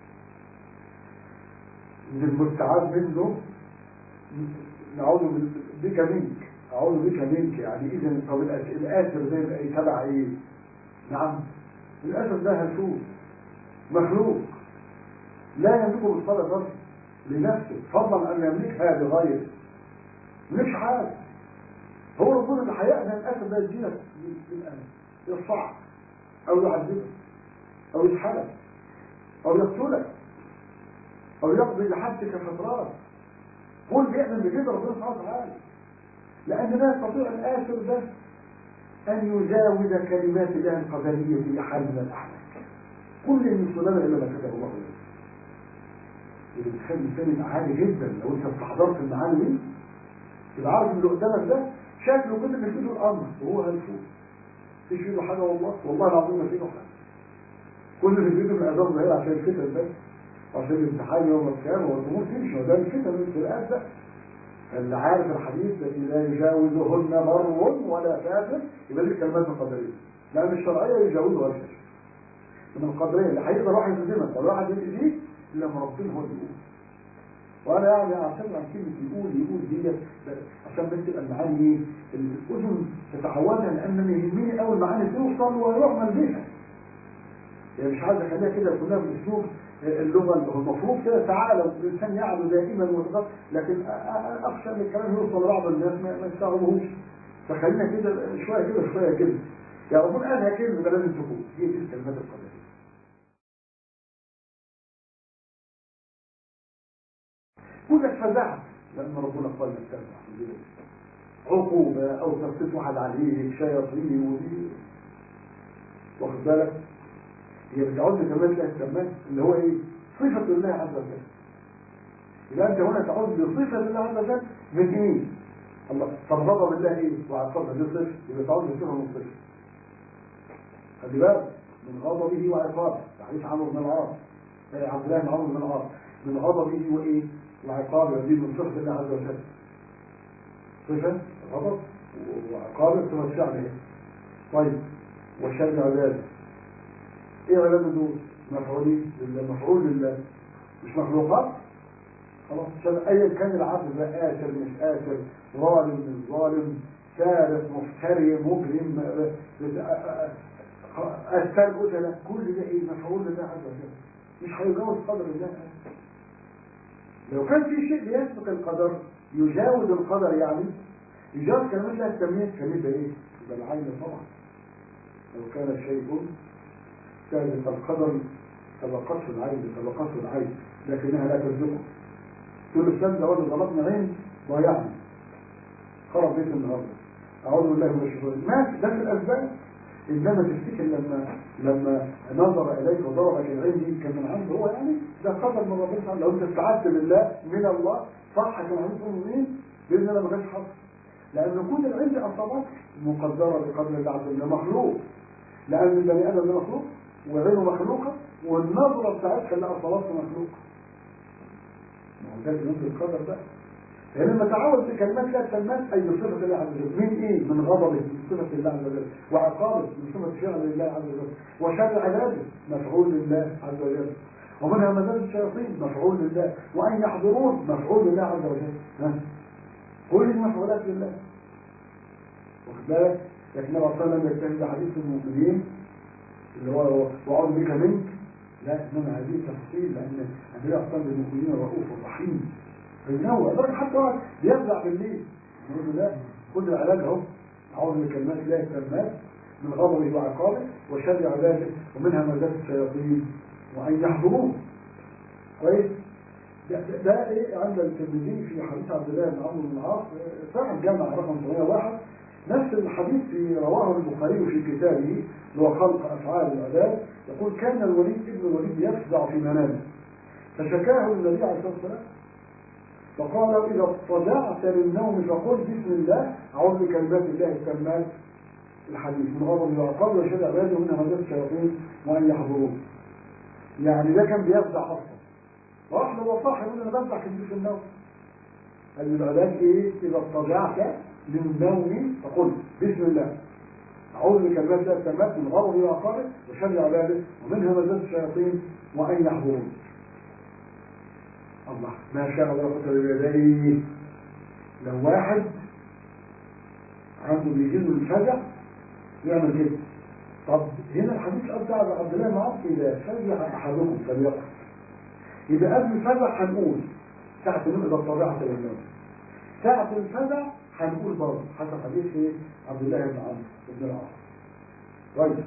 إن المستعاذ منه نعوذ بك منك أعوذ بك منك يعني إذا طب الآثر ده يبقى تبع إيه؟ نعم الآثر ده هشوف مخلوق لا يملكه بالصلاة لنفسه فضلا أن يملكها لغيره مش حاجة هو ربنا اللي هيأذن الأسد ده يديلك بالآن يرفعك أو يعذبك أو يسحلك أو يقتلك أو يقضي لحدك فترات هو اللي بيعمل بكده ربنا سبحانه وتعالى لأن لا يستطيع الآثر ده أن يجاوز كلمات الله القدرية في حال من الأحوال كل المسلمين إلا ما كتب الله له اللي بتخلي الإنسان عالي جدا لو أنت استحضرت المعاني دي يبقى عارف اللي قدامك ده شكله كده مش بيده الأمر وهو هيشوف مفيش في ايده حاجة والله والله العظيم ما في ايده حاجة كل اللي في ايده من أدوار ظاهرة عشان الفتن بس عشان الامتحان يوم القيامة والأمور تمشي وده الفتن من الابتلاءات ده اللي عارف الحديث الذي لا يجاوزهن بر ولا فاسق يبقى دي الكلمات القدرية لأن الشرعية يجاوزها الفاسق من القدرية اللي هيقدر واحد يلزمك ولا واحد يأذيك إلا ما ربنا هو اللي يقول وانا يعني اعتمد عن كلمة يقول يقول دي عشان بس تبقى المعاني ايه الاذن تتعودها لان انا يهمني اول معاني توصل ويعمل بيها يعني مش عايز اخليها كده كلها باسلوب اللغه اللي هو المفروض كده تعالى الانسان يعلو دائما ويتغط لكن اخشى ان الكلام يوصل لبعض الناس ما يستوعبوهوش فخلينا كده شويه كده شويه كده يعني المفروض قالها كلمه ده لازم تكون هي دي الكلمات القدريه كلك فزعت لأن ربنا قال لك تفزع عقوبة أو تخطيط واحد عليك شياطين ودي واخد بالك هي بتعود كمان لها الكمان اللي هو ايه صفة الله عز وجل يبقى انت هنا تعود بصفة الله عز وجل من ايه الله طب غضب الله ايه وعقابه دي صفة يبقى تعود بصفة من صفة خلي بالك من غضبه وعقابه حديث عمرو بن العاص عبد الله بن عمرو بن العاص من غضبه وايه وعقابه دي من صفة الله عز وجل صفة غضب وعقابه تمشي عليه طيب وشر عباده ايه عباده دول مفعولين لله مفعول لله مش مخلوقات خلاص عشان ايا كان العبد ده آثر مش آثر ظالم مش ظالم سارق مفتري مجرم أستاذ قتلة كل ده ايه مفعول لله عز وجل مش هيجاوز قدر الله لو كان في شيء بيسبق القدر يجاوز القدر يعني يجاوز كلمات لها التمييز كلمة ايه؟ يبقى العين طبعا لو كان شيء سابق القدر سبقته العين سبقته العين لكنها لا تسبقه تقول السلام ده راجل غلطنا عين ضيعني خرب بيت النهارده اعوذ بالله من الشيطان ماشي ده في الاسباب انما تفتكر لما لما نظر اليك وضربك العين دي كان من عنده هو يعني ده قدر من ربنا سبحانه لو انت استعدت بالله من الله صح كما هنقول مين باذن الله ما كانش حصل لان وجود العين دي اصابك مقدره بقدر الله عز وجل مخلوق لان البني ادم ده مخلوق وعينه مخلوقه والنظره بتاعتها اللي اصابته مخلوقه ما هو ده جنود القدر بقى يعني لما تعود بكلمات لا تلمس أي صفة الله عز وجل من إيه؟ من غضبه من صفة الله عز وجل وعقابه من صفة فعل الله عز وجل وشر عباده مفعول لله عز وجل ومنها مزال الشياطين مفعول لله وأن يحضرون مفعول لله عز وجل ها؟ كل المفعولات لله واخد بالك؟ لكن النبي صلى الله عليه وسلم يجتهد حديث المؤمنين اللي هو وأعوذ بك منك لا إنما هذه تفصيل لأن النبي أصلا بالمؤمنين رؤوف رحيم فينوع لدرجة حتى واحد بيفزع بالليل يقول له لا خد العلاج اهو اعوذ بكلمات الله التامات من غضبه وعقابه وشر عباده ومنها مزات الشياطين وان يحضروه كويس ده, ده, ده ايه عند الترمذي في حديث عبد الله بن عمرو بن العاص صاحب جامع رقم 801 نفس الحديث في رواه البخاري في كتابه اللي هو خلق افعال العباد يقول كان الوليد ابن الوليد يفزع في منامه فشكاه النبي عليه الصلاه والسلام فقال إذا اضطجعت للنوم فقل بسم الله أعوذ بكلمات الله التامات الحديث من غضب وعقاب وشد عباده منها مجال الشياطين وأن يحضرون يعني ده كان بيفزع أصلا وراح له صاحب يقول أنا بفزع كتير في النوم أن العلاج إيه؟ إذا اضطجعت للنوم فقل بسم الله أعوذ بكلمات الله التامات من غضب وعقابه وشر عباده ومن همزات الشياطين وأن يحضرون الله ما شاء الله قتل بيديه لو واحد عنده بيجيله الفزع يعمل كده طب هنا الحديث أبدع عبد الله بن عمرو إذا فزع أحدكم فليقف يبقى قبل الفزع هنقول ساعة النوم إذا اضطرعت للنوم ساعة الفزع هنقول برضه حسب حديث إيه؟ عبد الله بن عمرو بن العاص طيب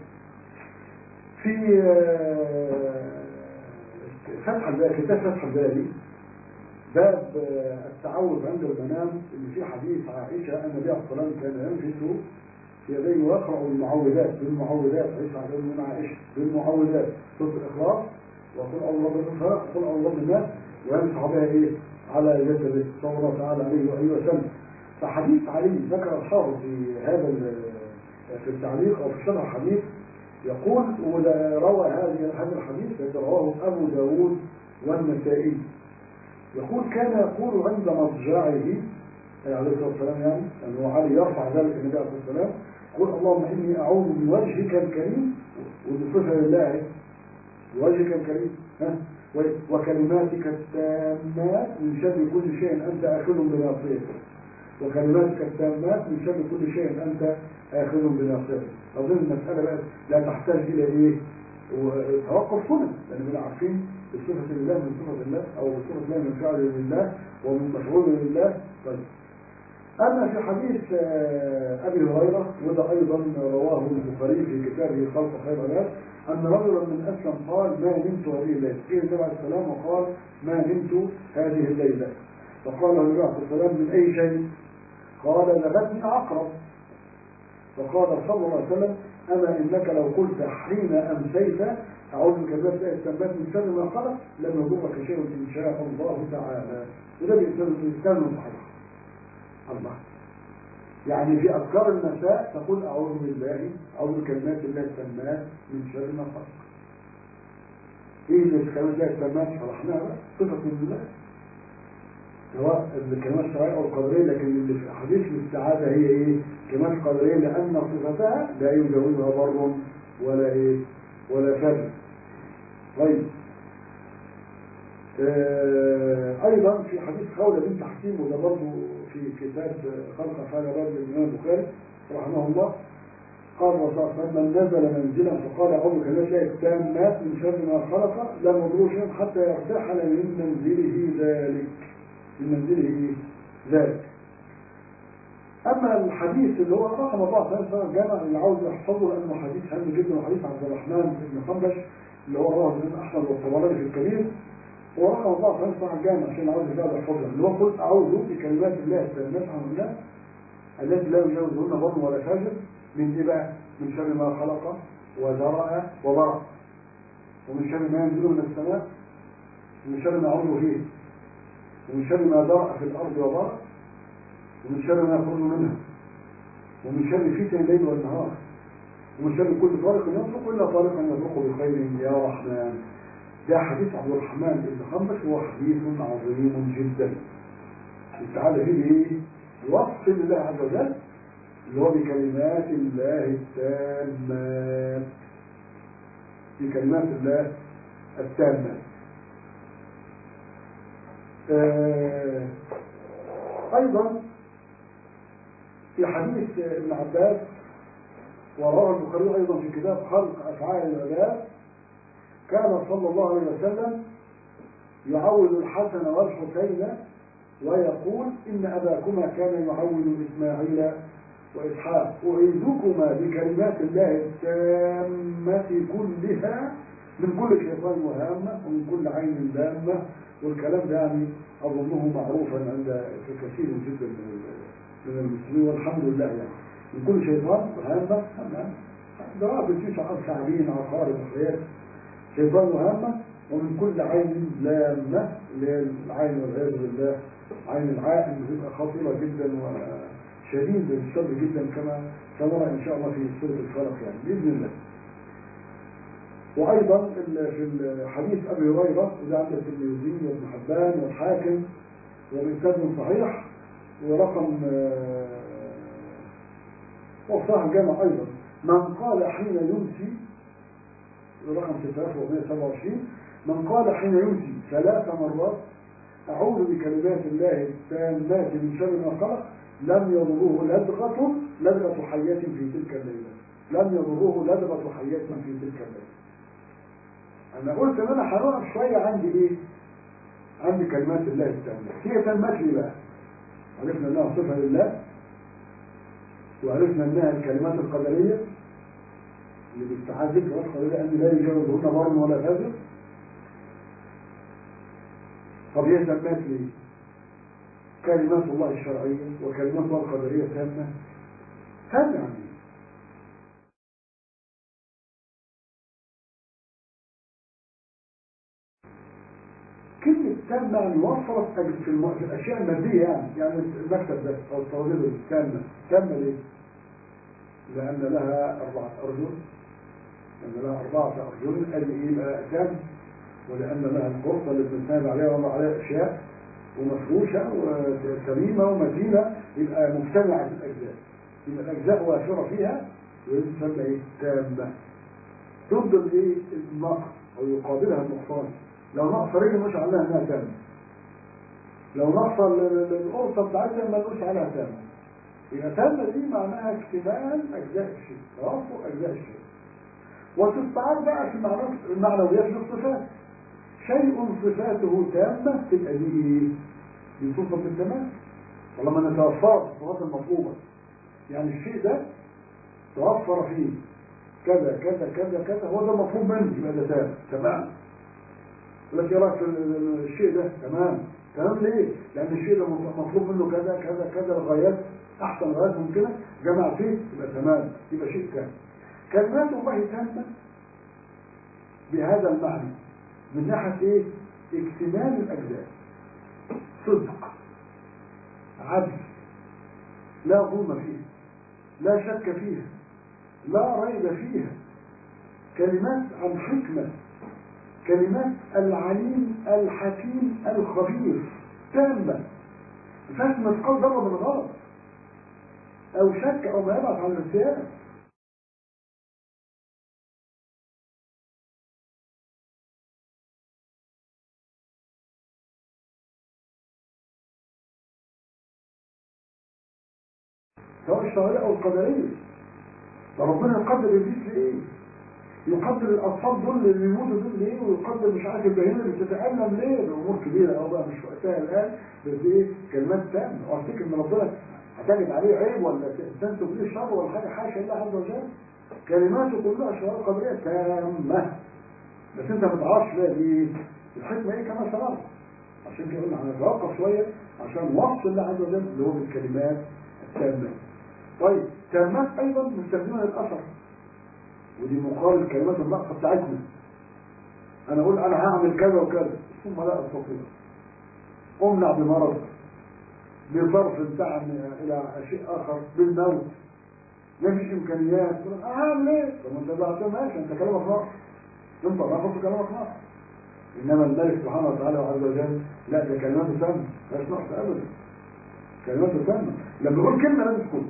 في آه، فتح الباري كتاب فتح الباري باب آه، التعوذ عند المنام اللي فيه حديث عائشة أن النبي عليه الصلاة والسلام كان ينفث في يديه ويقرأ المعوذات بالمعوذات عيسى عليه من عائشة بالمعوذات سورة الإخلاص وقل أعوذ برب الفلق وقل أعوذ برب الناس ويمسح بها إيه على جسده صلى الله تعالى عليه وآله وسلم فحديث علي ذكر أصحابه في هذا ال- في التعليق أو في شرح الحديث يقول وروى هذه هذا الحديث الذي رواه أبو داود والنسائي يقول كان يقول عند مضجعه أي عليه الصلاة والسلام يعني أنه علي يرفع ذلك النبي عليه الصلاة والسلام يقول اللهم إني أعوذ بوجهك الكريم وبصفة لله بوجهك الكريم ها و- وكلماتك التامات من شر كل شيء أنت آخذ بناصيته وكلماتك التامات من شر كل شيء أنت آخذ بناصيته أظن المسألة بقى لا تحتاج إلى إيه وتوقف هنا لأن احنا عارفين بصفة الله من صفة الله أو بصفة الله من فعل لله ومن مفعول لله طيب أما في حديث آه، أبي هريرة وده أيضا رواه البخاري في كتابه خلق خير الناس أن رجلا من أسلم قال ما نمت هذه الليلة جه النبي عليه السلام وقال ما نمت هذه الليلة فقال له النبي عليه السلام من أي شيء قال لبتني عقرب فقال صلى الله عليه وسلم أما إنك لو قلت حين أمسيت أعوذ بكلمات الله التامات من شر ما خلق لم يضرك شيء إن شاء الله تعالى وده بيسمى الإنسان صحيح الله يعني في أذكار المساء تقول أعوذ بالله أعوذ بكلمات الله التامات من شر ما خلق إيه اللي في كلمات الله التامات شرحناها بقى صفة من الله سواء الكلمات الشرعية أو القدرية لكن اللي في حديث الاستعاذة هي إيه؟ كلمات قدرية لأن صفتها لا يجاوزها بر ولا إيه؟ ولا فر طيب آه أيضا في حديث خولة بنت حكيم وده برضه في كتاب خلق أفعال الرجل الإمام البخاري رحمه الله قال الرسول صلى الله عليه وسلم من نزل منزلا فقال أعوذ بكلمات الله التامات من شر ما خلق لم يضره شيء حتى يرتحل من منزله ذلك من منزله إيه؟ ذلك أما الحديث اللي هو رقم الله عليه وسلم جمع اللي عاوز يحفظه لأنه حديث هام جدا وحديث عبد الرحمن بن خنبش اللي هو رواه الإمام أحمد والطبراني في الكبير هو رقم الله عليه وسلم جامع عشان عاوز يقعد يحفظها اللي هو قلت أعوذ بكلمات الله التامات عن الله التي لا يجاوزهن بر ولا فاجر من إيه بقى؟ من شر ما خلق وذرأ وبرأ ومن شر ما ينزل من السماء ومن شر ما يعود فيه ومن شر ما ذرأ في الأرض وبرأ ومن شر ما يخرج منها ومن شر فتن الليل والنهار ومن شر كل طارق يطلق إلا طارقا يطلق بخير يا رحمن ده حديث عبد الرحمن بن خنبش هو حديث عظيم جدا تعالى فيه ايه؟ وصف لله عز وجل اللي هو بكلمات الله التامات بكلمات الله التامات آه أيضا في حديث ابن عباس ورواه البخاري أيضا في كتاب خلق أفعال العباد كان صلى الله عليه وسلم يعول الحسن والحسين ويقول إن أباكما كان يعول إسماعيل وإسحاق أعيذكما بكلمات الله التامة كلها من كل شيطان وهامة ومن كل عين لامة والكلام ده يعني أظنه معروفا عند كثير جدا من من المسلمين والحمد لله يعني من كل شيطان وهامة ضرائب التسع ثعابين عقارب وحياة شيطان وهامة ومن كل عين لامة اللي هي العين والعياذ بالله عين العائن بتبقى خطيرة جدا وشديدة الشر جدا كما سنرى إن شاء الله في سورة الفلق يعني بإذن الله وأيضا في حديث أبي هريرة إذا عند الترمذي وابن حبان والحاكم وبإسناد صحيح ورقم وصاح الجامع أيضا من قال حين يمسي رقم 6427 من قال حين يمسي ثلاث مرات أعوذ بكلمات الله التامات من شر ما خلق لم يضره لدغة لدغة حياة في تلك الليلة لم يضره لدغة حياة في تلك الليلة أنا قلت إن أنا هنقف شوية عندي إيه؟ عندي كلمات الله التامة هي تمت لي بقى عرفنا إنها صفة لله وعرفنا إنها الكلمات القدرية اللي باستعاذ ذكر القدرية أن لا يجاوزهن بر ولا فاجر طب هي تمت لي كلمات الله الشرعية وكلمات الله القدرية تامة تامة يعني كلمة تامة يعني وفرت في, الم... في الأشياء المادية يعني يعني المكتب ده أو التوظيف تامة تامة ليه؟ لأن لها أربعة أرجل لأن لها أربعة أرجل أدي إيه بقى تام ولأن لها القرصة اللي بنسند عليها وضع عليها أشياء ومفروشة وسليمة ومتينة يبقى مجتمعة في الأجزاء يبقى الأجزاء وافرة فيها ويسمى إيه تامة ضد الإيه النقص أو يقابلها النقصان لو نقص رجل مش عليها انها تامة لو نقص القرصة بتاعتها ما نقولش عليها تامة يبقى تامة دي معناها اكتمال أجزاء الشيء توافق أجزاء الشيء وتستعار بقى في المعنويات للصفات شيء صفاته تامة تبقى دي ايه؟ دي صفة التمام طالما نتوفرت الصفات المطلوبة يعني الشيء ده توفر فيه كذا كذا كذا كذا هو ده المطلوب منه يبقى ده تام تمام لك رايك في الشيء ده تمام تمام ليه؟ لأن الشيء ده مطلوب منه كذا كذا كذا لغايات أحسن غايات ممكنة جمع فيه يبقى تمام يبقى شيء تام كلمات الله تامة بهذا المعنى من ناحية ايه اكتمال الاجزاء صدق عدل لا ظلم فيها لا شك فيها لا ريب فيها كلمات عن حكمة كلمات العليم الحكيم الخبير تامة فيهاش مثقال ذرة من غلط او شك او ما يبعث عن الانسان سواء الشرعية أو القدرية فربنا يقدر إبليس لإيه؟ يقدر الأطفال دول اللي بيموتوا دول ليه؟ ويقدر مش عارف البهيمة اللي بتتألم ليه؟ ده أمور كبيرة أو بقى مش وقتها الآن بس إيه؟ كلمات تامة وأفتكر إن ربنا هتجد عليه عيب ولا تنسب ليه شر ولا حاجة حاشا الله عز وجل كلماته كلها شرائع قدرية تامة بس أنت ما تعرفش بقى دي الحكمة إيه كما سبق عشان كده قلنا هنتوقف شوية عشان وصف الله عز وجل اللي هو بالكلمات التامة طيب تامات ايضا مستخدمة للاثر ودي مقابل كلمات النقص بتاعتنا انا اقول انا هعمل كذا وكذا ثم لا استطيع امنع بمرض بصرف بتاع الى شيء اخر بالموت ما فيش امكانيات هعمل ايه طب انت بقى ماشي انت كلامك ناقص انت ناقص كلامك ناقص انما الملك سبحانه وتعالى وعز وجل لا ده كلماته تامه مش نقص ابدا كلماته تامه لما يقول كلمه لازم تكون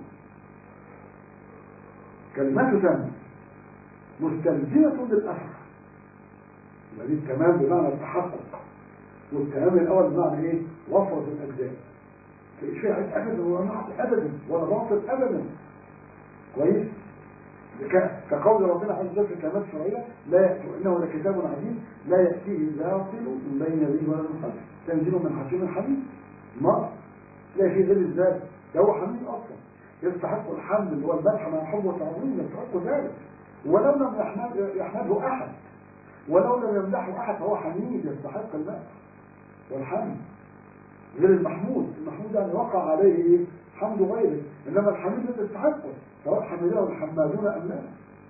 كلماته تامه مستلزمه للاثر يبقى دي التمام بمعنى التحقق والتمام الاول بمعنى ايه وفرة الاجزاء في شيء ابدا ولا نقص ابدا ولا باطل ابدا كويس كقول ربنا عز وجل في الكلمات الشرعيه لا يأتي انه لكتاب عزيز لا ياتيه الباطل من بين يديه ولا من خلفه تنزيل من حكيم حميد ما لا شيء غير الذات ده هو حميد اصلا يستحق الحمد اللي هو المدح مع الحب والتعظيم يستحق ذلك ولو لم يحمد يحمده احد ولو لم يمدحه احد فهو حميد يستحق المدح والحمد غير المحمود المحمود يعني وقع عليه ايه حمد غيره انما الحميد الذي يستحقه سواء حمده الحمادون ام لا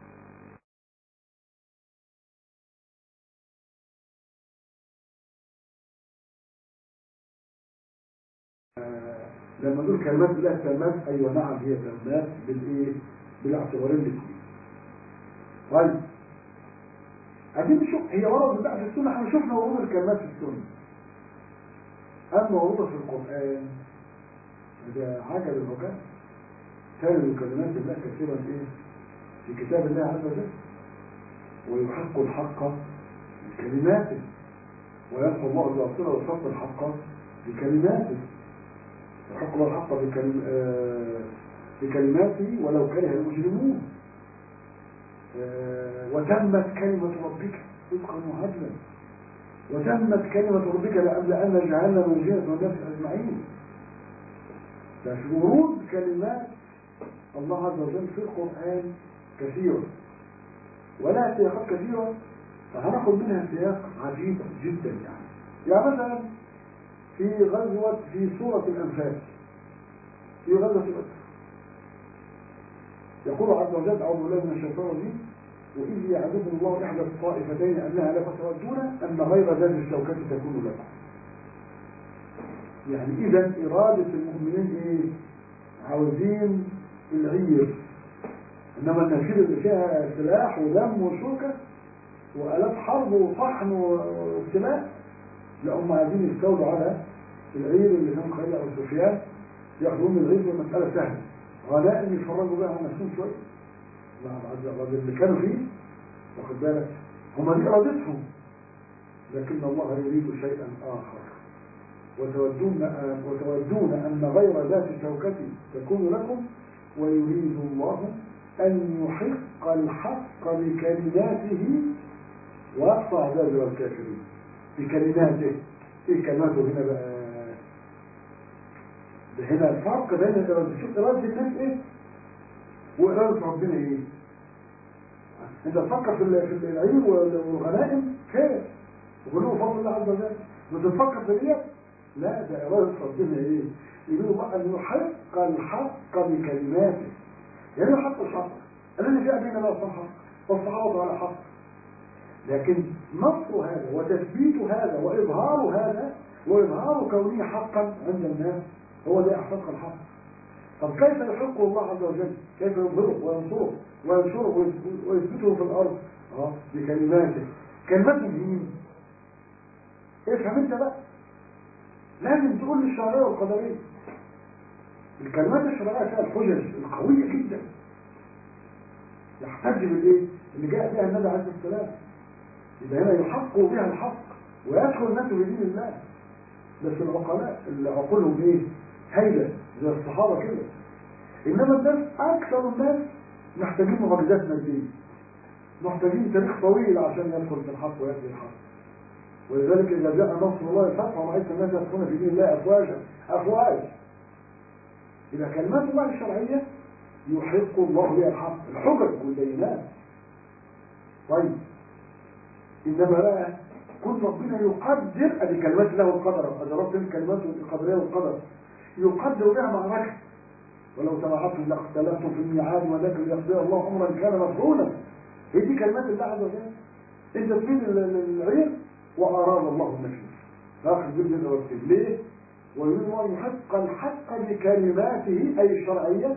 لما نقول كلمات الله تامات ايوه نعم هي تامات بالايه بالاعتبارين الاثنين طيب عايزين نشوف هي ورد بقى في السنه احنا شفنا ورود الكلمات في السنه أما ورود في القرآن هذا عجب الرجاء تجد كلمات الله كثيرا إيه في كتاب الله عز وجل ويحق الحق بكلماته وينفع الله الباطل ويصف الحق بكلماته يحق الله الحق بكلم... آه... بكلماته ولو كره المجرمون آه... وتمت كلمة ربك صدقا وعدلا وتمت كلمة ربك لأملأن جهنم من جهة والناس أجمعين ففي ورود كلمات الله عز وجل في القرآن كثيرة ولا سياقات كثيرة فهناخد منها سياق عجيب جدا يعني يعني مثلا في غزوة في سورة الأنفال في غزوة بدر يقول عز وجل أعوذ بالله من الشيطان الرجيم وإذ يعدكم الله إحدى الطائفتين أنها لا فتودون أن غير ذات الشوكة تكون لكم يعني إذا إرادة المؤمنين إيه؟ عاوزين العير إنما النشيد اللي فيها سلاح ودم وشوكة وآلات حرب وطحن وابتلاء لا هم عايزين يستولوا على العير اللي كان خليل أبو سفيان ياخذون العير والمسألة سهلة غنائم يفرجوا بها عن نفسهم شوية الغزل اللي كانوا فيه واخد بالك هم دي إرادتهم لكن الله يريد شيئا آخر وتودون وتودون أن غير ذات الشوكة تكون لكم ويريد الله أن يحق الحق بكلماته ويقطع دابر الكافرين بكلماته ايه كلماته هنا بقى ده هنا الفرق بين الإرادة شوف إرادة الناس ايه وإرادة ربنا ايه انت تفكر في في العيب والغنائم خير وكله فضل الله عز وجل بتفكر في ديت لا ده إرادة ربنا ايه يقولوا بقى أن يحق الحق بكلماته يعني يحق الحق الذي جاء بنا لا صحق والصحابة على حق لكن نصر هذا وتثبيت هذا وإظهار هذا وإظهار كونه حقا عند الناس هو ده إحقاق الحق طب كيف يحقه الله عز وجل كيف يظهره وينصره وينشره ويثبته في الأرض اه بكلماته كلمات مين افهم انت بقى لازم تقول لي الشرعية والقدرية الكلمات الشرعية فيها الحجج القوية جدا يحتج بالايه اللي جاء بها النبي عليه السلام يبقى هنا يحق بها الحق ويدخل الناس في دين الله بس العقلاء اللي عقولهم ايه هيلة زي الصحابة كده انما الناس اكثر الناس محتاجين معجزات مادية محتاجين تاريخ طويل عشان يدخل في الحق ويأتي الحق ولذلك إذا جاء نصر الله الفتح ورأيت الناس يدخلون في دين الله أفواجا أفواج إذا كلمات الله الشرعية يحق الله بها الحق الحجج والبينات طيب إنما بقى كل ربنا يقدر ادي كلمات الله والقدر ادي رب الكلمات القدريه والقدر يقدر بها معركه ولو توعدتم لاختلفتم في الميعاد ولكن ليقضي الله امرا كان مفعولا هي دي كلمات الله عز وجل انت تفيد العير واراد الله النفيس اخر جزء الوقت ليه ويريد ان يحق الحق بكلماته اي الشرعيه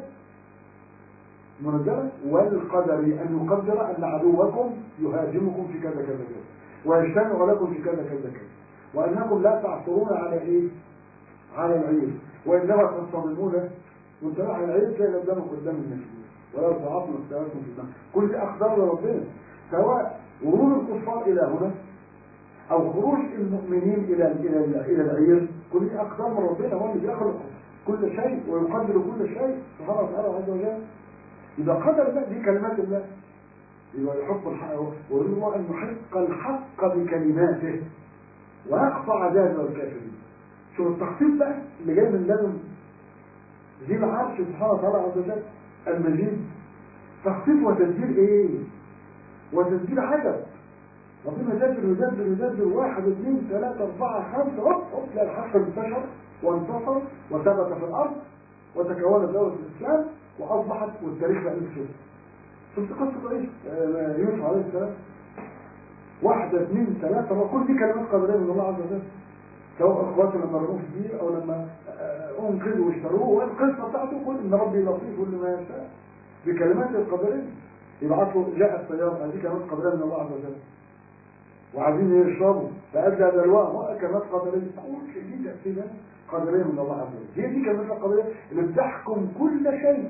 منزله والقدر ان يقدر ان عدوكم يهاجمكم في كذا كذا كذا ويجتمع لكم في كذا كذا كذا وأنكم لا تعثرون على إيه على العير وإنما تنصدمون وانت راح العير تلاقي قدامك قدام المسلمين ولا تعاطوا اختلافكم في الدم كل دي أقدار ربنا سواء ورود الكفار إلى هنا أو خروج المؤمنين إلى إلى إلى العير كل دي أقدار من ربنا هو اللي بيخلق كل شيء ويقدر كل شيء سبحانه وتعالى عز وجل إذا قدر الله دي كلمات الله يبقى يحق الحق ويريد الله أن يحق الحق بكلماته ويقطع دابر الكافرين شوف التخطيط بقى اللي جاي من لازم ذي العرش سبحانه وتعالى عز وجل المجيد تخطيط وتدبير ايه وتدبير عجب ربنا يدبر يدبر يدبر واحد اثنين ثلاثة أربعة خمسة هوب هوب لا الحق انتشر وانتصر وثبت في الأرض وتكونت دولة الإسلام وأصبحت والتاريخ بقى نفسه شفت قصة ايش يوسف عليه السلام واحدة اثنين ثلاثة وكل دي كلمات قدرية من الله عز وجل سواء اخواته لما رموه في الدين او لما انقذوا واشتروه والقصة بتاعته كل ان ربي لطيف لما يشاء بكلمات القدرية يبعث له جاء السيارة هذه كلمات قدرية من الله عز وجل وعايزين يشربوا فأدى دلوقتي هو كلمات قدرية تقول دي تأثيرها قدرية من الله عز وجل هي دي كلمات القدرية اللي بتحكم كل شيء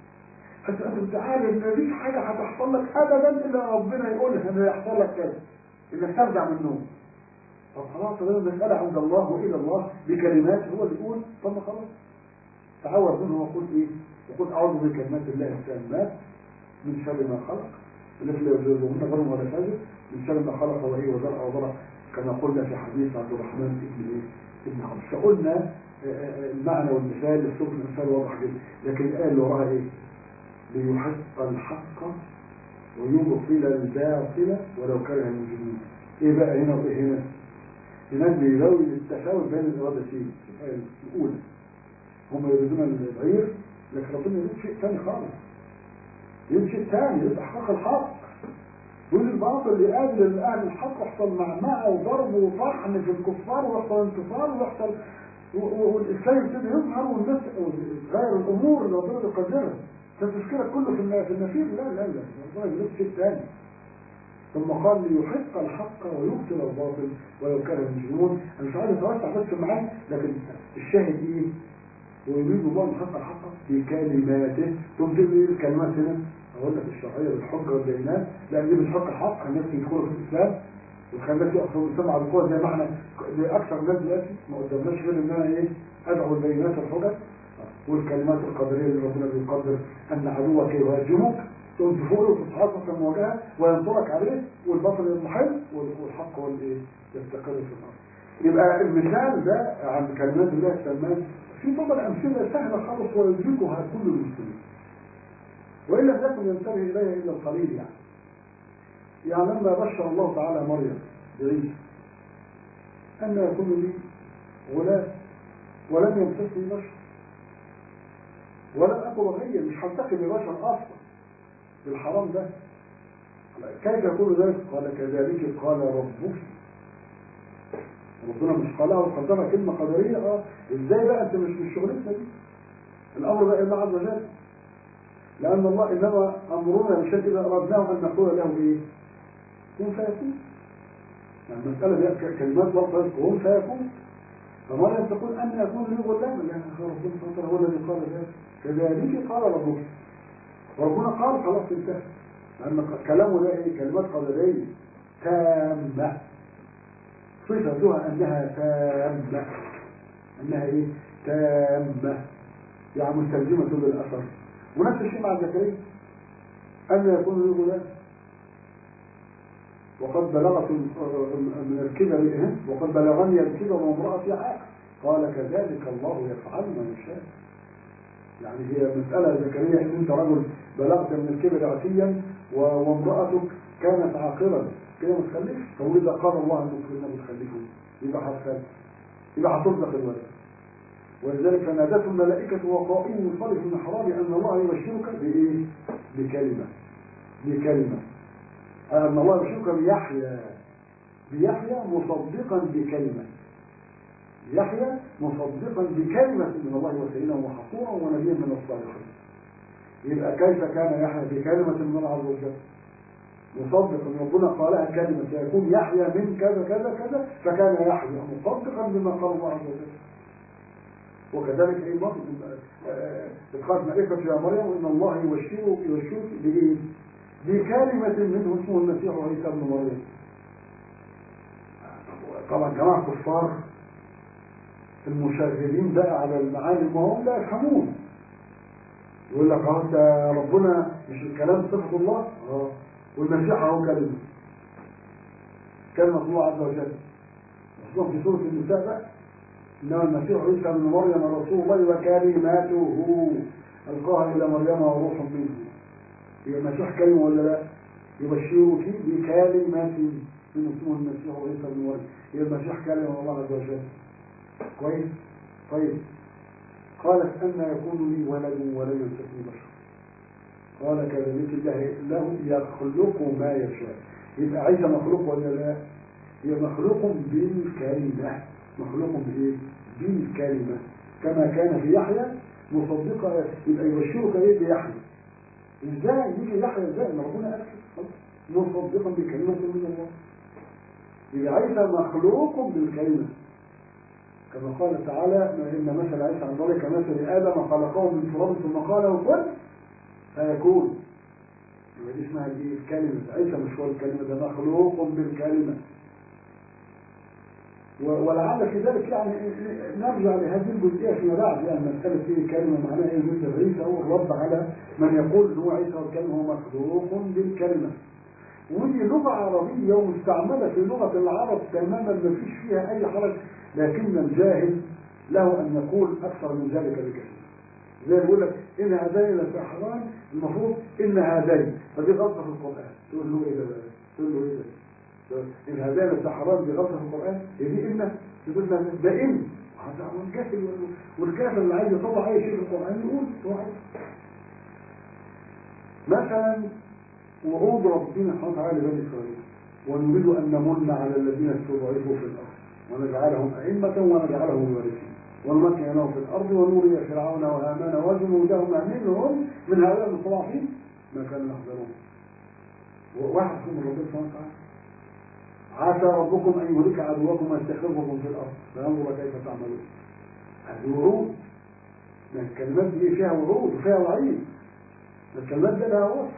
حتى أنت بتعالى إن مفيش حاجة هتحصل لك أبدا إلا ربنا يقولها إن يحصل لك كذا إنك ترجع من النوم طب خلاص طب المسألة عند الله وإلى الله بكلمات هو اللي يقول طب ما خلاص تعوذ منه وقل إيه؟ وقل أعوذ بكلمات الله التامات من شر ما خلق التي لا يجوزهن غير ولا فاجر من شر ما خلق وهي وزرع وضرع كما قلنا في حديث عبد الرحمن بن ايه؟ ابن عوف فقلنا المعنى والمثال الصوت المثال واضح جدا لكن الآية اللي وراها ايه؟ ليحق الحق ويبطل الباطل ولو كره المجرمون ايه بقى هنا وايه هنا؟ هناك بيراوي التفاوت بين الارادتين الآية الأولى هم يريدون الغير لكن ربنا يريد شيء ثاني خالص يريد شيء ثاني يريد احقاق الحق يقول الباطل يقابل اهل الحق يحصل معمعة وضرب وطحن في الكفار ويحصل انتصار ويحصل والاسلام يبتدي يظهر والناس غير الامور اللي ربنا يقدرها فالتشكيلة كله في في النفير لا لا لا ربنا يريد شيء ثاني ثم قال ليحق الحق ويبطل الباطل ولو كان المجرمون انا مش عايز اتوسع بس معاه لكن الشاهد ايه ويريد الله ان يحق الحق في كلماته ثم تبقى ايه الكلمات هنا اقول لك الشرعيه بالحجه والبينات لان دي بتحق الحق الناس يدخلوا في الاسلام وتخلي الناس يقصوا الاسلام على القوه زي ما احنا اكثر الناس دلوقتي ما قدامناش غير ان انا ايه ادعو البينات والحجج والكلمات القدريه اللي ربنا بيقدر ان عدوك يهاجمك تقوم تفوق وتتحقق في المواجهه وينصرك عليه والبطل يضمحل والحق هو الايه يستقر في الارض يبقى المثال ده عن كلمات الله السلمان في طبعا امثله سهله خالص ويدركها كل المسلمين وإن لم يكن ينتبه إليها إلا القليل يعني يعني لما بشر الله تعالى مريم بعيسى أن يكون لي غلام ولم يمسسني بشر ولم أكن بغيا مش هلتقي ببشر أصلا بالحرام ده كيف يكون ذلك قال كذلك قال ربك ربنا مش قالها وقدمها كلمة قدرية اه ازاي بقى انت مش مش شغلتنا دي الامر بقى الله عز وجل لأن الله إنما أمرنا بشيء إذا أردناه أن نقول له إيه؟ كن فيكون يعني المسألة دي كلمات برضه كن فيكون فمريم تقول أن يكون لي غلام لأن ربنا سبحانه هو الذي قال ذلك كذلك قال ربك وربنا قال خلاص انتهى لأن كلامه ده إيه؟ كلمات قدرية تامة صفتها أنها تامة أنها إيه؟ تامة يعني مستلزمة للأثر ونفس الشيء مع زكريا أن يكون له غلام وقد بلغت من الكبر وقد بلغني الكبر وامرأتي عاق قال كذلك الله يفعل ما يشاء يعني هي مسألة زكريا ان انت رجل بلغت من الكبر عتيا وامرأتك كانت عاقرا كده ما تخلفش فهو اذا قال الله انك كنا متخلفون يبقى هتخلف يبقى هتصدق الولد ولذلك فنادته الملائكة وقائم يصلي في المحراب أن الله يبشرك بإيه؟ بكلمة بكلمة أن الله يبشرك بيحيى بيحيى مصدقا بكلمة يحيى مصدقا بكلمة من الله وسيدنا وحصورا ونبيا من الصالحين يبقى كيف كان يحيى بكلمة من الله عز وجل مصدقا ربنا قالها كلمة سيكون يحيى من كذا كذا كذا فكان يحيى مصدقا بما قال الله عز وجل وكذلك ايضا قالت ملائكة يا مريم ان الله يبشرك يبشرك بايه؟ بكلمة منه اسمه المسيح عيسى ابن مريم طبعا جماعة كفار المشاغبين بقى على المعاني ما هم لا يفهمون يقول لك اه ده ربنا مش الكلام صفة الله اه والمسيح اهو كلمة كلمة الله عز وجل خصوصا في سورة النساء بقى إنما المسيح عيسى ابن مريم رسول الله وكلماته ألقاها إلى مريم وروح منه هي المسيح كلمة ولا لا؟ يبشرك بكلمات من اسمه المسيح عيسى ابن مريم هي المسيح كلمة الله عز وجل كويس؟ طيب قالت أن يكون لي ولد ولن يمسكني بشر قال كذلك الله له يخلق ما يشاء يبقى عيسى مخلوق ولا لا؟ هي مخلوق بالكلمة مخلوق بايه بالكلمة كما كان في يحيى مصدقا يبقى يبشرك ايه بيحيى ازاي يجي يحيى ازاي ما ربنا اكد مصدقا بكلمة من الله إذا عيسى مخلوق بالكلمة كما قال تعالى إن مثل عيسى عند الله كمثل آدم خلقه من تراب ثم قال له كن فيكون يبقى دي اسمها دي الكلمة عيسى مش هو الكلمة ده مخلوق بالكلمة ولعل في ذلك يعني نرجع لهذه الجزئية فيما بعد يعني مسألة ايه كلمة معناها ايه مثل عيسى هو الرد على من يقول ان هو عيسى والكلمة هو مخلوق بالكلمة ودي لغة عربية ومستعملة في لغة العرب تماما ما فيش فيها أي حرج لكن الجاهل له أن يقول أكثر من ذلك بكثير زي ما بيقول لك إن هذين لساحران المفروض إن هذين فدي غلطة في القرآن تقول له إيه ده تقول له إيه ده إن هذين لساحران دي غلطة في القرآن هي دي إن تقول لنا ده إن والجاهل والكافر اللي عايز يطلع أي شيء في القرآن يقول هو عايز مثلا وعود ربنا سبحانه وتعالى لبني إسرائيل ونريد أن نمن على الذين استضعفوا في الأرض ونجعلهم أئمة ونجعلهم الوارثين ونمكن لهم في الأرض ونوري فرعون وهامان وجنودهما منهم من هؤلاء المستضعفين ما كانوا يحذرون واحد من ربنا سبحانه وتعالى عسى ربكم أن يهلك عدوكم ويستخلفكم في الأرض فينظر كيف تعملون هذه وعود الكلمات دي فيها وعود وفيها وعيد الكلمات دي لها وصف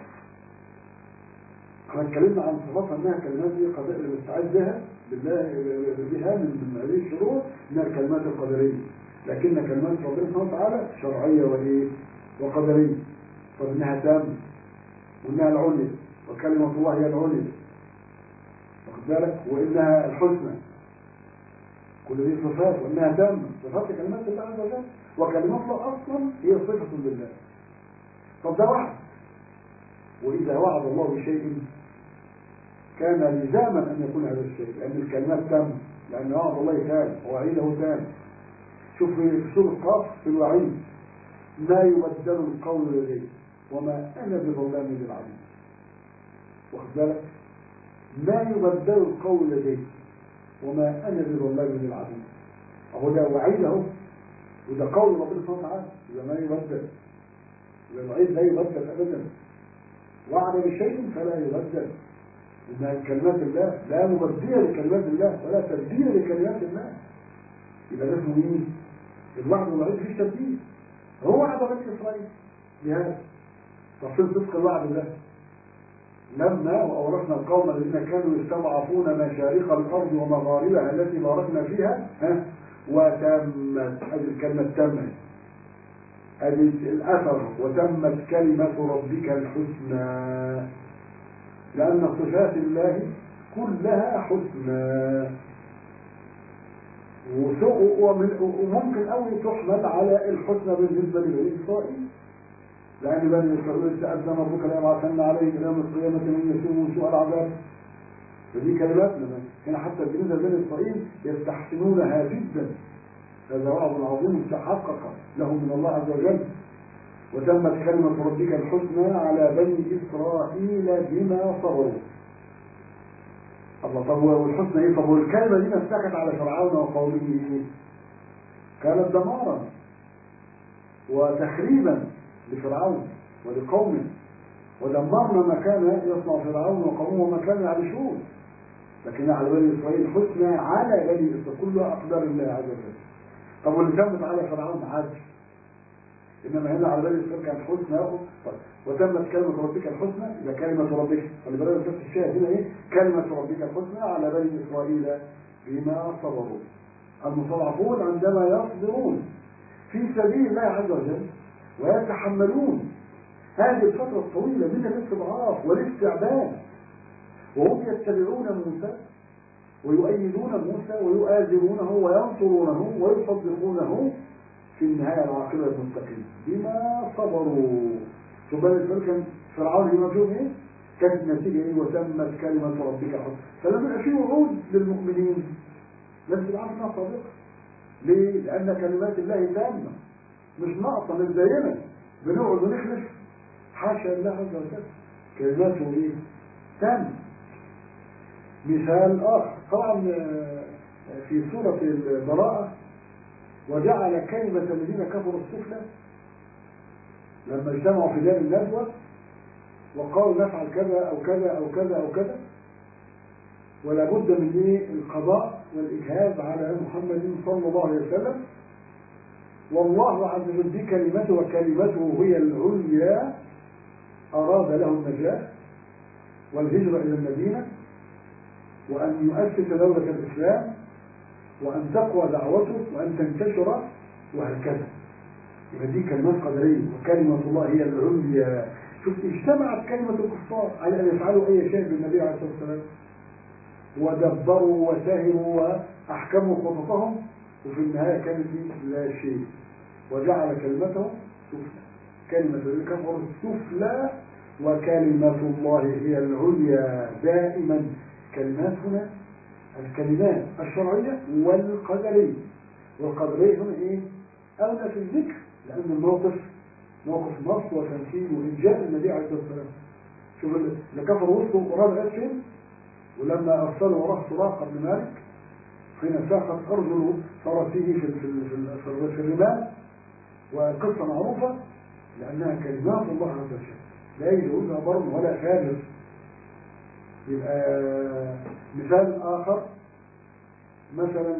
احنا اتكلمنا عن صفاتها انها كلمات دي قضاء المستعد بها بالله بها من من هذه الشروط انها الكلمات القدريه لكن كلمات ربنا سبحانه وتعالى شرعيه وايه وقدريه فانها تام وانها العليا وكلمه الله هي العليا واخد بالك وانها الحسنى كل دي صفات وانها تامه صفات كلمات الله عز وجل وكلمات الله اصلا هي صفه لله طب ده واحد واذا وعد الله بشيء كان لزاما أن يكون هذا الشيء لأن الكلمات تم لأن وعد الله تام ووعيده تام شوف في سورة قاف في الوعيد لا يبدل القول لدي وما أنا بظلام للعبيد واخد بالك لا يبدل القول لدي وما أنا بظلام للعبيد أهو ده وعيده وده قول ربنا سبحانه وتعالى إذا ما يبدل إذا الوعيد لا يبدل أبدا وعد بشيء فلا يبدل إن كلمات الله لا مبدية لكلمات الله ولا تبديل لكلمات الله يبقى ده اسمه مين؟ الوعد والوعيد فيش تبديل هو وعد بني إسرائيل بهذا تفصيل صدق الوعد ده لما وأورثنا القوم الذين كانوا يستضعفون مشارق الأرض ومغاربها التي باركنا فيها ها وتمت هذه الكلمة تمت هذه الأثر وتمت كلمة ربك الحسنى لأن صفات الله كلها حسنى وممكن أوي تحمل على الحسنى بالنسبة لبني إسرائيل لأن بني إسرائيل تأذن ربك ليبعثن عليه إلى يوم القيامة من يسوم سوء العذاب فدي كلمات لنا هنا حتى بالنسبة لبني إسرائيل يستحسنونها جدا هذا وعد عظيم تحقق له من الله عز وجل وتمت كلمة ربك الحسنى على بني إسرائيل بما صبروا الله طب والحسنى ايه طب والكلمة دي ما سكت على فرعون وقومه ايه كانت دمارا وتخريبا لفرعون ولقومه ودمرنا ما كان يصنع فرعون وقومه وما كانوا يعيشون لكن على بني اسرائيل حسنى على بني اسرائيل كلها اقدار الله عز وجل طب واللي تمت على فرعون عدل انما هنا على بني اسرائيل كانت حسنى طيب وتمت كلمة ربك الحسنى إذا كلمة ربك خلي بالك نفس الشاهد هنا إيه كلمة ربك الحسنى على بني إسرائيل بما صبروا المستضعفون عندما يصبرون في سبيل الله عز وجل ويتحملون هذه الفترة الطويلة من الاستضعاف والاستعباد وهم يتبعون موسى ويؤيدون موسى ويؤازرونه وينصرونه ويصدقونه في النهاية العاقبة المستقيمة بما صبروا شوف بقى السؤال كان فرعون لما فيهم ايه؟ كانت النتيجة ايه وتمت كلمة ربك حق فلما يبقى في وعود للمؤمنين لازم تبقى عارف انها صادقة ليه؟ لأن كلمات الله تامة مش ناقصة مش زينا بنقعد ونخلف حاشا الله عز وجل كلماته ايه؟ تامة مثال آخر طبعا في سورة البراءة وجعل كلمة الذين كفروا السفلى لما اجتمعوا في دار الندوة وقالوا نفعل كذا أو كذا أو كذا أو كذا ولا بد من ايه القضاء والاجهاز على محمد صلى الله عليه وسلم والله عز وجل بكلمته وكلمته هي العليا أراد له النجاة والهجرة إلى المدينة وأن يؤسس دولة الإسلام وأن تقوى دعوته وأن تنتشر وهكذا يبقى دي كلمات قدرية وكلمة الله هي العليا شوف اجتمعت كلمة الكفار على أن يفعلوا أي شيء بالنبي عليه الصلاة والسلام ودبروا وسهروا وأحكموا خططهم وفي النهاية كانت لا شيء وجعل كلمته سفلى كلمة الكفر سفلى وكلمة الله هي العليا دائما كلمات هنا الكلمات الشرعية والقدرية والقدرية هنا ايه أولى في الذكر لأن الموقف موقف نص وتمثيل وإنجاء النبي عليه الصلاة والسلام شوف اللي كفر وسطه قرآن قال فين ولما أرسلوا وراه سراقة بن مالك حين ساقت أرجل فرسه في في في, في الرمال وقصة معروفة لأنها كلمات الله عز وجل لا يجوزها ضرب ولا فاجر يبقى مثال آخر مثلا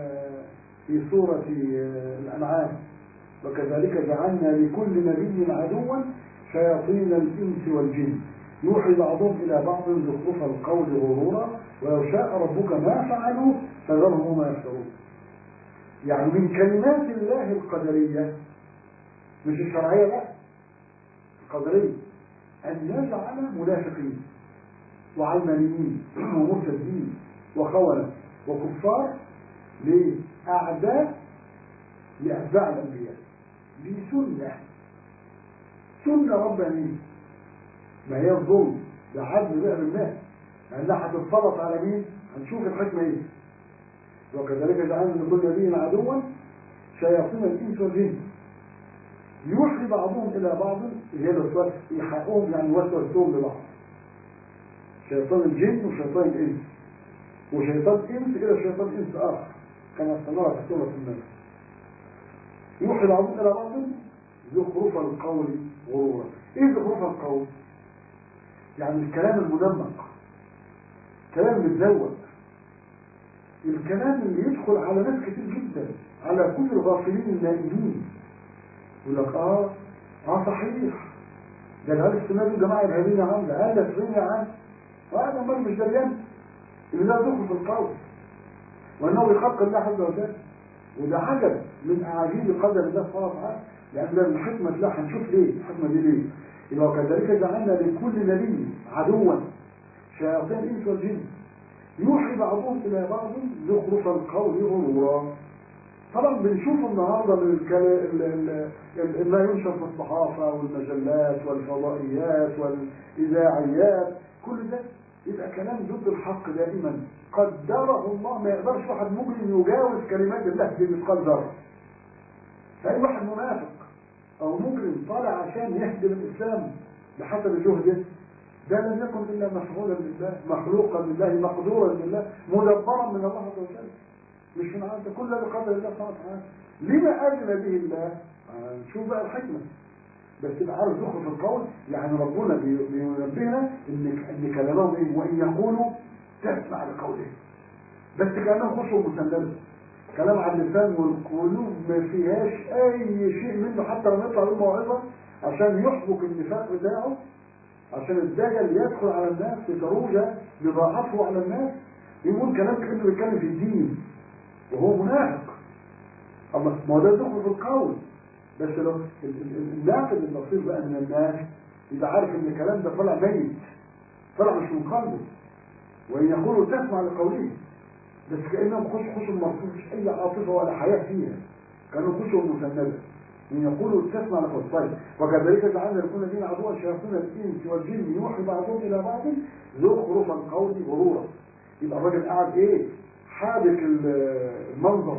في سورة الأنعام وكذلك جعلنا لكل نبي عدوا شياطين الإنس والجن يوحي بعضهم إلى بعض زخرف القول غرورا ولو شاء ربك ما فعلوا فذرهم ما يفترون يعني من كلمات الله القدرية مش الشرعية لا القدرية أن يجعل منافقين وعلمانيين ومرتدين وخونة وكفار لأعداء لأتباع الأنبياء دي سنة سنة ربانية ما هي الظلم ده عدل بقى بالناس لأنها هتتسلط على مين؟ هنشوف الحكمة ايه وكذلك جعلنا لكل نبي عدوا شياطين الإنس والجن يوحي بعضهم إلى بعض هي الوسواس يحققهم يعني وسوسهم لبعض شيطان الجن وشيطان الإنس وشيطان إنس إلى شيطان إنس آخر كما استمر في سورة النمل يوحي بعضهم إلى بعض زخرف القول غرورا إيه زخرف القول؟ يعني الكلام المدمق كلام متزوج الكلام اللي يدخل على ناس كتير جدا على كل الغافلين النائمين يقول لك اه اه صحيح ده الهال السنة دي جماعة الهابين عام ده قال لك فين يا عم وهذا امال مش دريان اللي ده دخل في القول وانه بخلق الله عز وجل وده عجب من اعاجيب قدر الله سبحانه وتعالى لان ده الحكمة لا هنشوف ليه الحكمة دي ليه يبقى كذلك جعلنا لكل نبي عدوا شياطين الانس والجن يوحي بعضهم الى بعض زخرف القول غرورا طبعا بنشوف النهارده من الكلام ما ينشر في الصحافه والمجلات والفضائيات والاذاعيات كل ده يبقى كلام ضد الحق دائما قدره الله ما يقدرش واحد مجرم يجاوز كلمات الله بمثقال ذره فاي واحد منافق او مجرم طالع عشان يهدم الاسلام بحسب جهده ده لم يكن الا مفعولا لله مخلوقا لله مقدورا لله مدبرا من الله عز وجل مش من عند كل بقدر الله سبحانه وتعالى لما اذن به الله نشوف بقى الحكمه بس تبقى عارف دخل في القول يعني ربنا بينبهنا ان ان كلامهم ايه وان يقولوا تسمع لقولهم بس كانهم خشوا مسلمه كلام عن اللسان والقلوب ما فيهاش اي شيء منه حتى لما يطلع بالموعظه عشان يحبك النفاق بتاعه عشان الدجل يدخل على الناس بضروجه بضاعته على الناس يقول كلام كانه بيتكلم في الدين وهو منافق الله ما هو ده دخل في القول بس لو الناقد البسيط بقى من الناس يبقى عارف ان الكلام ده طلع ميت طلع مش من قلبه وان يقولوا تسمع لقوله بس كانهم خش خش مرفوض مش اي عاطفه ولا حياه فيها كانوا خشوا مسنده من يقولوا تسمع لقول طيب وكذلك جعلنا لكل الذين عدوا شياطين الانس والجن يوحي بعضهم الى بعض زخرف القول غرورا يبقى الراجل قاعد ايه حابك المنظر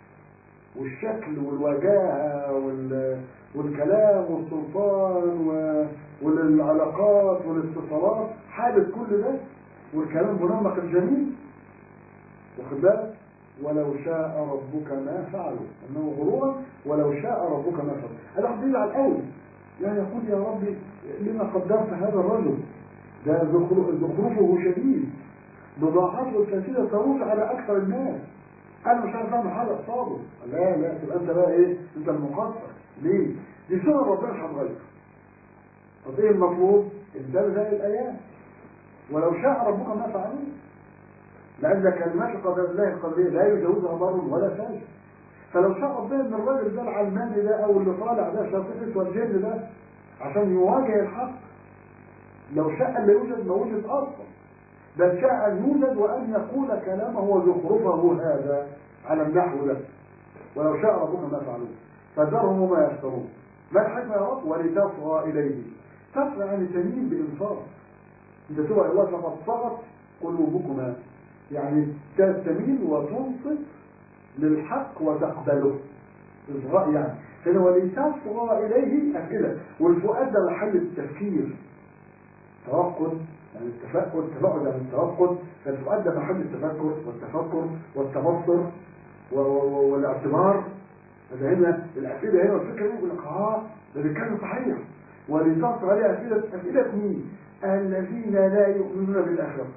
والشكل والوجاهة والكلام والسلطان والعلاقات والاتصالات حابب كل ده والكلام منمق الجميل واخد بالك ولو شاء ربك ما فعلوا انه غرورا ولو شاء ربك ما فعلوا هذا قد يزعل قوي يعني يقول يا ربي لما قدرت هذا الرجل ده زخرفه شديد بضاعات الكثيرة تروج على أكثر الناس أنا مش عارف أعمل حاجة قصاده لا لا تبقى أنت بقى إيه أنت المقصر ليه؟ دي سنة ربنا مش هتغير طب إيه المطلوب؟ إنزال زي الآيات ولو شاء ربك ما فعلوه لأن كلمات قدر الله القدرية لا يجوزها بر ولا فاجر فلو شاء ربنا ان الراجل ده العلماني ده او اللي طالع ده شاطئة والجن ده عشان يواجه الحق لو شاء لا يوجد ما وجد اصلا بل شاء ان يوجد وان يقول كلامه ويخرفه هذا على النحو ده ولو شاء ربك ما فعلوه فذرهم وما يفترون ما الحكمة يا رب ولتصغى اليه تصغى يعني تميل بانصاف انت تبقى الله تفصغت قلوبكما يعني تميل وتنصت للحق وتقبله إصغاء يعني فإنه ولتصغى إليه أكده والفؤاد ده محل التفكير توقد يعني التفكر التفقد يعني التوقد فالفؤاد ده محل التفكر والتفكر والتبصر والاعتبار هذا هنا الأسئلة هنا والفكرة يقول لك اه ده بيتكلم صحيح ولتصغى عليه أسئلة أسئلة مين؟ الذين لا يؤمنون بالآخرة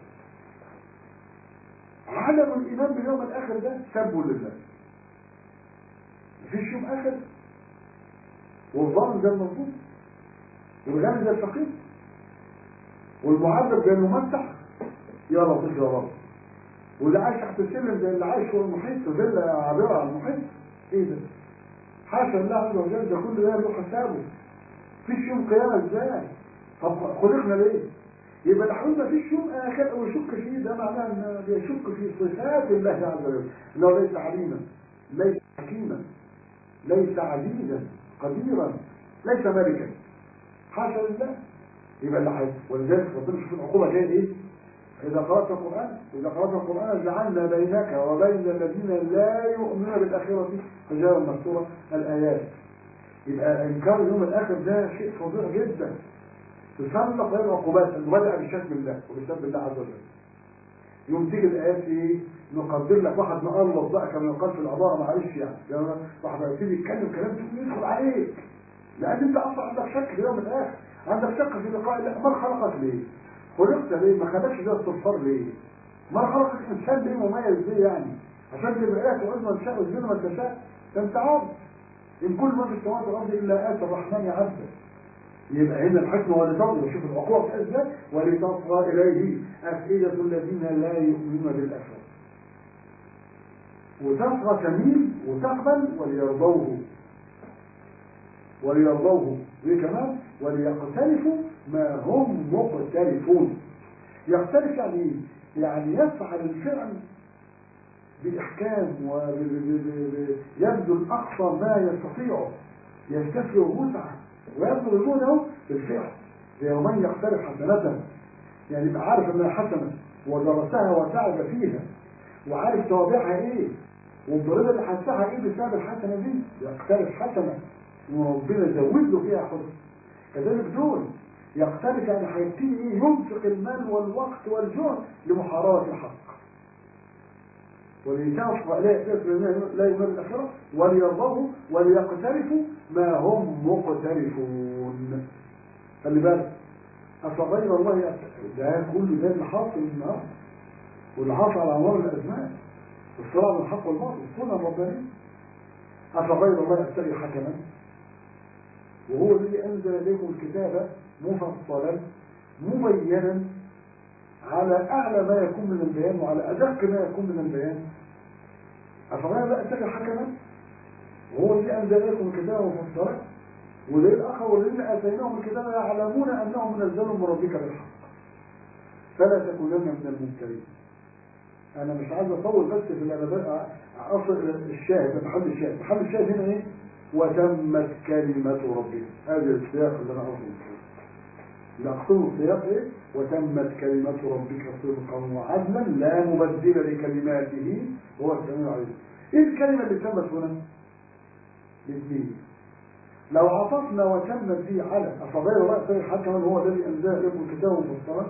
عدم الإيمان باليوم الآخر ده سب لله مفيش يوم آخر والظالم ده المظلوم والغني ده الفقير والمعذب ده الممتع يا لطيف يا رب واللي عايش تحت السلم زي اللي عايش فوق المحيط في فيلا عابره على المحيط ايه ده؟ حاشا الله عز وجل ده كل ده له حسابه مفيش يوم قيامه ازاي؟ طب خلقنا ليه؟ يبقى الحلول ما فيش يوم آخر ويشك فيه ده معناه أنه بيشك في صفات الله عز وجل أنه ليس عليما ليس حكيما ليس عزيزا قديرا ليس ملكا حاشا لله يبقى اللي حاجة ولذلك ربنا شوف العقوبة جاية ايه إذا قرأت القرآن إذا قرأت القرآن جعلنا بينك وبين الذين لا يؤمنون بالآخرة حجابا مستورة الآيات يبقى إنكار اليوم الآخر ده شيء فظيع جدا تسلق غير العقوبات انه بدأ بالشك بالله وبسبب الله عز وجل يوم تيجي الايات ايه نقدر لك واحد مقلط بقى كما يقال في العباره معلش يعني يعني واحد يبتدي يتكلم كلام تقول يدخل عليك لان انت اصلا عندك شك في يوم الاخر عندك شك في لقاء الله من خلقك ليه؟ خلقت ليه؟ ما خلقش ده الصفار ليه؟ ما خلقك انسان ليه مميز ليه يعني؟ عشان تبقى ايه وعز من شاء وزين من تشاء ده انت عبد ان كل ما في السماوات والارض الا اتى الرحمن عبدا يبقى هنا الحكمة ولتصغى شوف العقوبة ازاي ولتصغى إليه أفئدة الذين لا يؤمنون بالآخرة وتصغى تميل وتقبل وليرضوه وليرضوه ايه كمان وليقترفوا ما هم مقترفون يختلف يعني ايه؟ يعني يفعل الفعل بإحكام ويبذل أقصى ما يستطيعه يستفي وسعه ويبذل جهده بالفعل زي من يقترف حسنة يعني يبقى عارف انها حسنة ودرسها وتعب فيها وعارف توابعها ايه والضريبة اللي حسها ايه بسبب الحسنة دي يقترف حسنة وربنا يزود له فيها حسن كذلك دول يقترف يعني هيبتدي ايه ينفق المال والوقت والجهد لمحاربة الحق وليتعرف لا يؤمن الآخرة وليرضوه وليقترفوا ما هم مقترفون خلي بالك أفغير الله ده كل ده اللي حاصل النهارده واللي حاصل على أمر الأزمان الصراع بين الحق والباطل السنة الربانية أفغير الله أبتغي حكما وهو الذي أنزل إليكم الكتاب مفصلا مبينا على أعلى ما يكون من البيان وعلى أدق ما يكون من البيان أفغير الله أبتغي حكما وهو الذي أنزل إليكم الكتاب مفصلا وليه الأخر والذين آتيناهم الكتاب يعلمون أنه منزل من ربك بالحق فلا تكونن من الممترين أنا مش عايز أطول بس في الأدباء أصل الشاهد محل الشاهد محل الشاهد هنا إيه وتمت كلمة ربك هذا السياق اللي أنا أقصده نقصد السياق إيه وتمت كلمة ربك صدقا وعدلا لا مبدل لكلماته هو السميع العليم إيه الكلمة اللي تمت هنا؟ الاثنين لو عطفنا وتمت دي على أفغير رأسه حتى من هو الذي أنزل لكم الكتاب مفصلا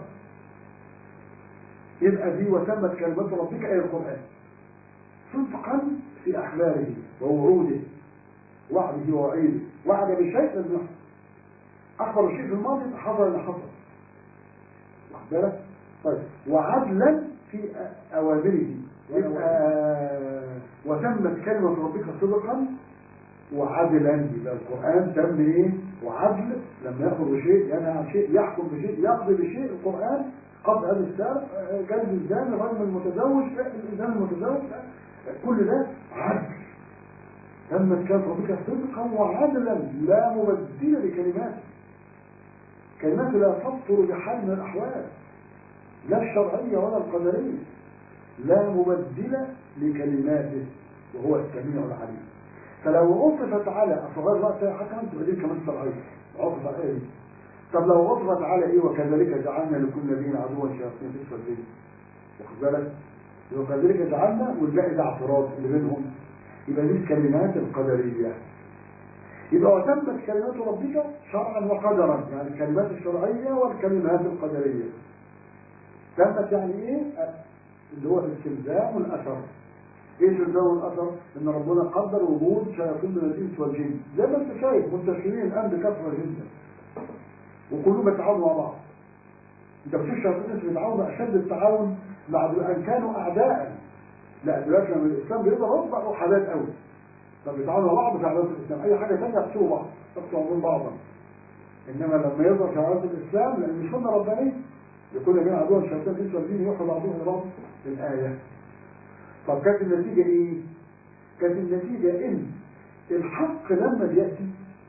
يبقى دي وتمت كلمة ربك أي القرآن صدقا في أحلاله ووعوده وعده ووعيده وعد بشيء لم يحصل أخبر الشيء في الماضي حصل اللي حصل واخد بالك؟ طيب وعدلا في أوامره يبقى وتمت كلمة ربك صدقا وعدلا يبقى القرآن تم ايه وعدل لما يأخذ بشيء ينهى عن شيء يحكم بشيء يقضي بشيء القرآن قبل هذا السابق جلد الزاني الرجل المتزوج الإنسان المتزوج كل ده عدل تمت كلمة ربك صدقا وعدلا لا مبدل لكلماته كلماته لا تبطل بحال من الأحوال لا الشرعية ولا القدرية لا مبدل لكلماته وهو السميع العليم فلو عطفت على أصغر رأسها حتى أنت دي كمان شرعية عطف على إيه طب لو عطفت على إيه وكذلك جعلنا لكل نبي عدوا شياطين في الدين واخد بالك وكذلك جعلنا والباقي ده اعتراض اللي بينهم يبقى دي الكلمات القدرية يبقى وتمت كلمات ربك شرعا وقدرا يعني الكلمات الشرعية والكلمات القدرية تمت يعني ايه اللي هو الاستلزام والاثر ايه الاستلزام والاثر ان ربنا قدر وجود شياطين من الانس والجن زي ما انت شايف منتشرين الان بكثره جدا وكلهم بيتعاونوا مع بعض انت بتشوف شياطين الانس بيتعاونوا اشد التعاون مع ان كانوا اعداء لا دلوقتي لما الاسلام بيضرب بقوا حالات قوي فبيتعاونوا مع بعض في عباده الاسلام اي حاجه ثانيه يقتلوا بعض يقتلوا من بعضا انما لما يظهر في عباده الاسلام لان مش سنه ربانيه يكون بين عدوها الشيطان الانس والجن يوحوا بعضهم لبعض الايه طب كانت النتيجه ايه؟ كانت النتيجه ان الحق لما بياتي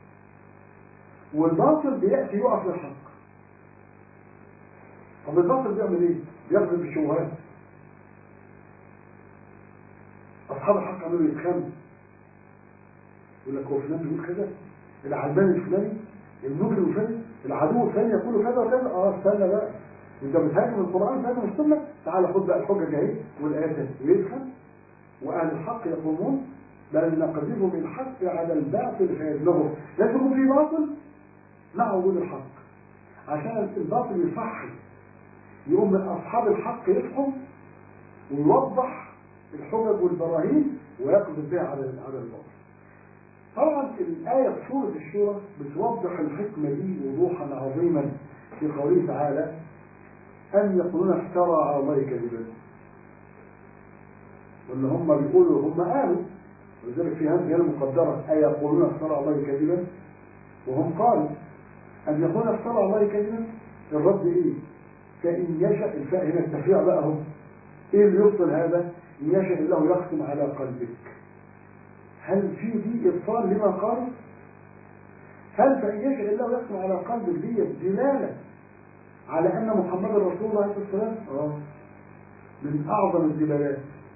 والباطل بياتي يقف للحق طب الباطل بيعمل ايه؟ بياخذ بالشبهات اصحاب الحق عملوا يتخانقوا يقول لك هو فلان بيقول كذا العلمان الفلاني المجرم الفلاني العدو الفلاني يقول كذا وكذا اه استنى بقى انت بتهاجم القران تهاجم السنه تعال خد بقى الحجه اهي والايات ويدخل واهل الحق يقومون بل نقذف بالحق على الباطل فيدمغه لازم يكون في باطل مع وجود الحق عشان الباطل يصحي يقوم من اصحاب الحق يفهم ويوضح الحجج والبراهين ويقذف بها على على الباطل طبعا الآية في سورة الشورى بتوضح الحكمة دي وضوحا عظيما في قوله تعالى أم يقولون افترى على الله كذبا وإن هم بيقولوا هم قالوا ولذلك في هذه المقدرة أي يقولون افترى على الله كذبا وهم قالوا أن يقولون افترى على الله كذبا الرد إيه؟ فإن يشاء الفاء هنا التفريع بقى هم إيه اللي يبطل هذا؟ إن يشاء الله يختم على قلبك هل في دي إبطال لما قالوا؟ هل فإن يشاء الله يختم على قلبك دي دلالة على أن محمد رسول الله عليه الصلاة والسلام من أعظم الدلالات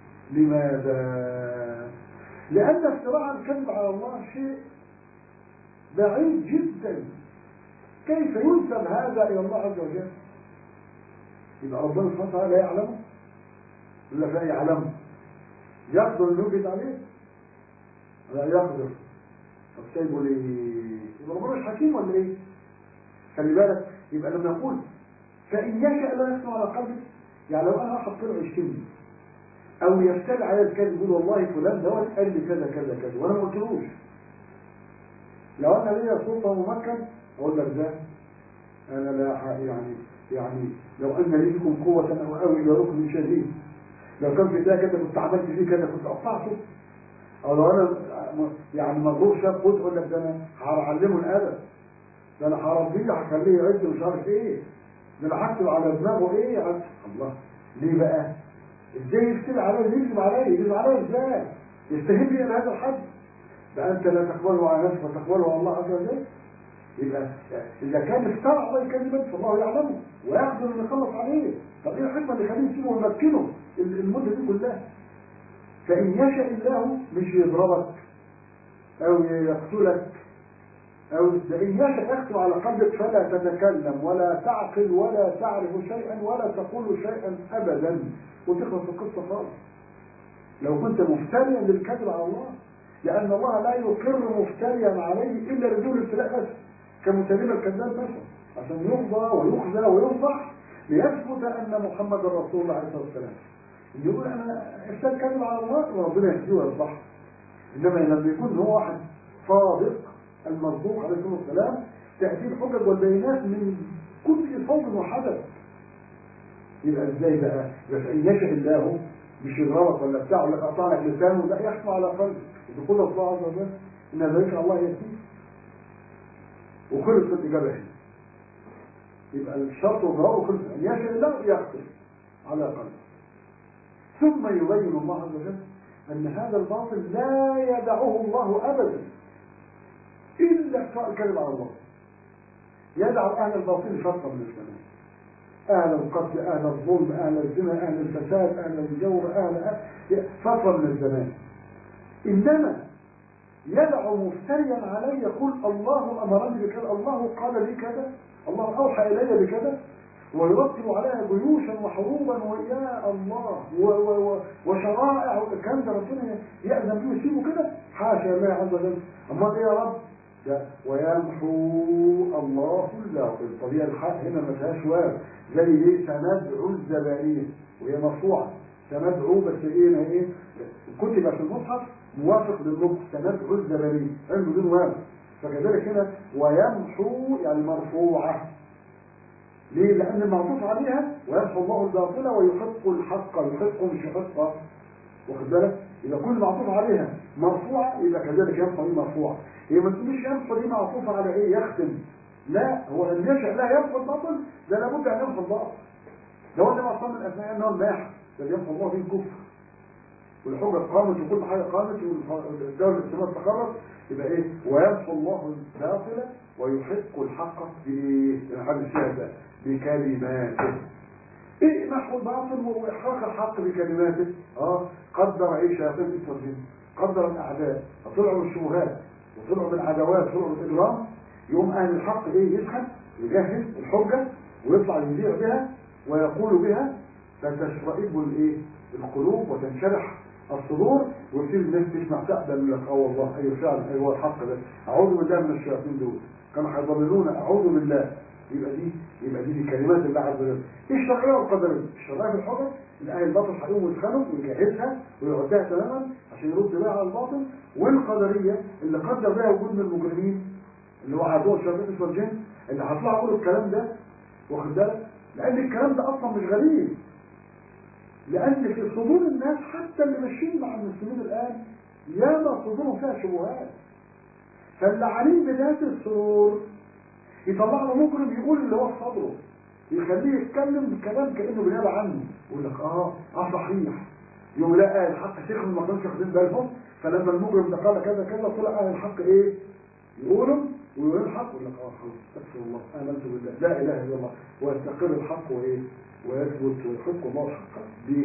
لماذا؟ لأن افتراء الكذب على الله شيء بعيد جدا كيف ينسب هذا إلى الله عز وجل؟ يبقى ربنا سبحانه وتعالى لا يعلمه ولا لا يعلمه يقدر أن يوجد عليه لا يقدر طب سايبه ليه؟ يبقى ربنا مش حكيم ولا ايه؟ خلي بالك يبقى لما يقول فإن يشاء الله يسمع على قلبك يعني لو أنا واحد طلع يشتمني أو يفتري على الكذب يقول والله فلان ده قال لي كذا كذا كذا وأنا ما قلتلوش لو أنا ليا سلطة ممكن أقول لك ده أنا لا يعني يعني لو أن لي بكم قوة أنا أوي إلى ركن شديد لو كان في ده كده كنت عملت فيه كده كنت قطعته أو لو أنا يعني مغرور شاب قلت أقول لك ده أنا هعلمه الأدب ده أنا هربيه هخليه يعد مش عارف إيه ده انا هكتب على دماغه ايه عن... الله ليه بقى ازاي يكتب عليا يكتب عليا يكتب عليا ازاي يستهين بي الى هذا الحد ده انت لا تقبله على نفسك وتقبله على الله عز وجل يبقى اذا كان افترى الله كذبا فالله يعلمه ويقدر ان يخلص عليه طب ايه الحكمه اللي يخليه يسيبه ويمكنه المده دي كلها فان يشاء الله مش يضربك او يقتلك أو إن يشاء يختم على قلبك فلا تتكلم ولا تعقل ولا تعرف شيئا ولا تقول شيئا أبدا وتخلص القصة خالص لو كنت مفتريا للكذب على الله لأن الله لا يقر مفتريا عليه إلا لدون الابتلاء بس كمسلم الكذاب مثلا عشان يرضى ويخزى وينصح ليثبت أن محمد رسول الله عليه الصلاة والسلام يقول أنا افتر كذب على الله وربنا يهديه ويصلحه إنما لما يكون هو واحد صادق المرزوق عليه الصلاة والسلام تأتي الحجج والبينات من كل صوب وحدث يبقى ازاي بقى يبقى فان يشاء الله مش يضربك ولا بتاع ولا يقطع لك لسانه لا يخفى على قلبك بقول الله عز وجل ان ذلك الله يهديه وخلص الاجابه هنا يبقى الشرط والجواب خلص ان يشاء الله يخطر على قلبه ثم يبين الله عز وجل ان هذا الباطل لا يدعه الله ابدا الا سواء الكذب على الله يدعو اهل الباطل شرطا من الزمان اهل القتل اهل الظلم اهل الزنا اهل الفساد اهل الجور اهل فتره من الزمان انما يدعو مفتريا عليه يقول الله امرني بكذا الله قال لي كذا الله اوحى الي بكذا ويرتب عليها جيوشا وحروبا ويا الله و و و وشرائع كان ده ربنا يأذن بيه يسيبه كده حاشا الله عز وجل امال ايه يا رب ده ويمحو الله الباطل طبيعة الحق هنا ما فيهاش واو زي ايه سندعو الزبانية وهي مرفوعة سندعو بس ايه ما ايه كتب في المصحف موافق للنطق سندعو الزبانية علم بدون واو فكذلك هنا ويمحو يعني مرفوعة ليه؟ لأن المعطوف عليها ويمحو الله الباطل ويحق الحق يحق مش يحق واخد بالك؟ إذا كل معطوف عليها مرفوعة يبقى كذلك يمحو دي مرفوعة هي ما تقولش يمحو دي معطوفة على إيه؟ يختم لا هو إن يشاء لا يمحو الباطل ده لابد أن يمحو الباطل لو أن أصلا من الأثناء أنه الماح ده يمحو الله فيه الكفر والحجة قامت وكل حاجة قامت والدولة الاسلامية استقرت يبقى ايه ويمحو الله الباطل ويحق الحق بايه يعني حد الشاهد ده بكلماته ايه محو الباطل واحقاق الحق بكلماته اه قدر ايه شياطين الانس والجن قدر الاعداء طلعوا بالشبهات وطلعوا بالعداوات وطلعوا بالاجرام يقوم اهل الحق ايه يسخن يجهز الحجه ويطلع يذيع بها ويقول بها فتشرئب الايه القلوب وتنشرح الصدور ويصير الناس تسمع تقبل لك اه والله ايوه فعلا ايوه الحق ده اعوذ بالله من الشياطين دول كانوا هيضللونا اعوذ بالله يبقى دي يبقى دي, دي كلمات الله عز وجل ايه الشرعيه والقدريه الشرعيه في الحكم الاهل الباطل هيقوم يدخلوا ويجهزها ويعدها تماما عشان يرد بها على الباطل والقدريه اللي قدر بها وجود من المجرمين اللي هو عدو الشياطين والجن اللي هيطلعوا يقولوا الكلام ده واخد بالك لان الكلام ده اصلا مش غريب لأن في صدور الناس حتى اللي ماشيين مع المسلمين الآن ياما صدورهم فيها شبهات فاللي عليه بذات الصدور يطلع له مجرم يقول اللي هو في صدره يخليه يتكلم بكلام كأنه بنيابة عنه يقول لك اه اه صحيح يقوم لا اهل الحق شيخ ما كانوش واخدين بالهم فلما المجرم ده قال كذا كذا طلع اهل الحق ايه يقولوا ويقول الحق يقول لك اه خلاص استغفر الله امنت بالله لا اله الا الله ويستقر الحق وايه ويثبت ويحق الله حقا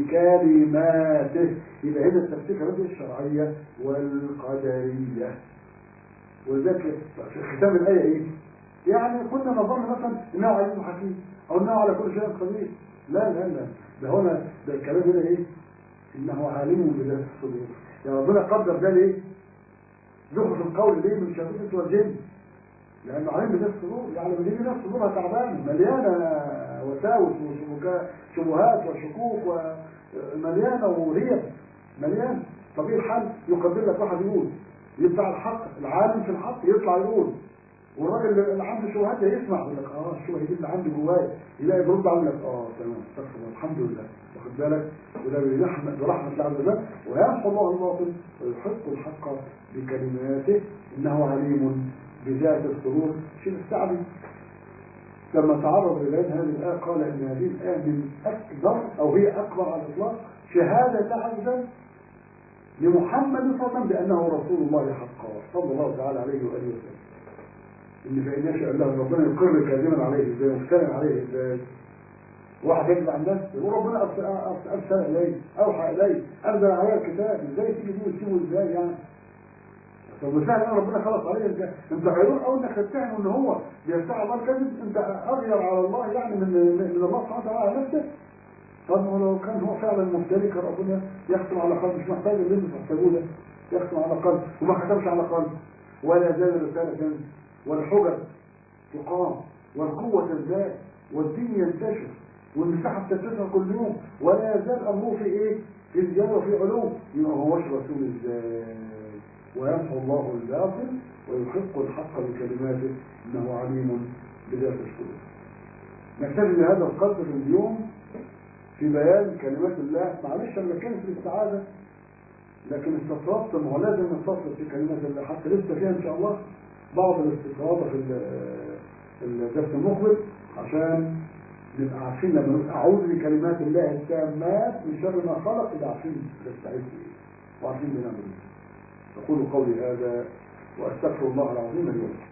بكلماته يبقى هنا التفسير هذه الشرعية والقدرية ولذلك في ختام الآية إيه؟ يعني كنا نظن مثلا إنه عليم حكيم أو إنه على كل شيء قدير لا لا لا ده هنا ده الكلام هنا إيه؟ إنه عالم بذات الصدور يعني ربنا قدر ده ليه؟ زخرف القول ليه من شياطين والجن لأنه علم بذات الصدور يعني بدين ناس صدورها تعبانة مليانة وساوس وشبهات وشكوك ومليانة وريب مليانة طبيعي الحال يقدر لك واحد يقول يبتع الحق العالم في الحق يطلع يقول والراجل اللي عنده شبهات يسمع يقول لك اه الشبهه دي اللي عندي جوايا يلاقي برد يقول لك اه تمام استغفر الله الحمد لله واخد بالك وده برحمه برحمه الله عز وجل ويمحو الله الباطل ويحق الحق بكلماته انه عليم بذات الصدور شيخ السعدي لما تعرض إلى هذه الآية قال إن هذه الآية من أكبر أو هي أكبر على الإطلاق شهادة الله عز وجل لمحمد صلى الله عليه وسلم بأنه رسول الله حقا صلى الله تعالى عليه وآله وسلم إن فإن يشاء الله ربنا يقر كاذبا عليه إزاي مفترع عليه إزاي واحد يكذب عن نفسه يقول ربنا أرسل إليه أوحى إليه أنزل عليه الكتاب إزاي تيجي دي وتسيبه إزاي يعني طب مسهل ان ربنا خلص عليه انت انت غيرون او انك تتهم ان هو بيفتح الله الكذب انت اغير على الله يعني من من الله سبحانه وتعالى على نفسه طب ولو كان هو فعلا مفتري كان ربنا يختم على قلب مش محتاج اللي انتوا تحتاجوه ده يختم على قلب وما ختمش على قلب ولا زال الرساله تنزل والحجج تقام والقوه تزداد والدين ينتشر والمساحه بتتسع كل يوم ولا يزال امره في ايه؟ في زياده وفي علو يبقى ما هوش رسول ازاي ويمحو الله الباطل ويحق الحق بكلماته انه عليم بذات الصدور نكتفي بهذا القدر اليوم في بيان كلمات الله معلش انا بتكلم في الاستعاذة لكن استطردت ما هو لازم نستطرد في كلمات الله حتى لسه فيها ان شاء الله بعض الاستطراد في ال- الدرس المقبل عشان نبقى عارفين لما نقول اعوذ بكلمات الله التامات من شر ما خلق يبقى عارفين نستعيذ ايه وعارفين بنعمل ايه اقول قولي هذا واستغفر الله العظيم لي ولكم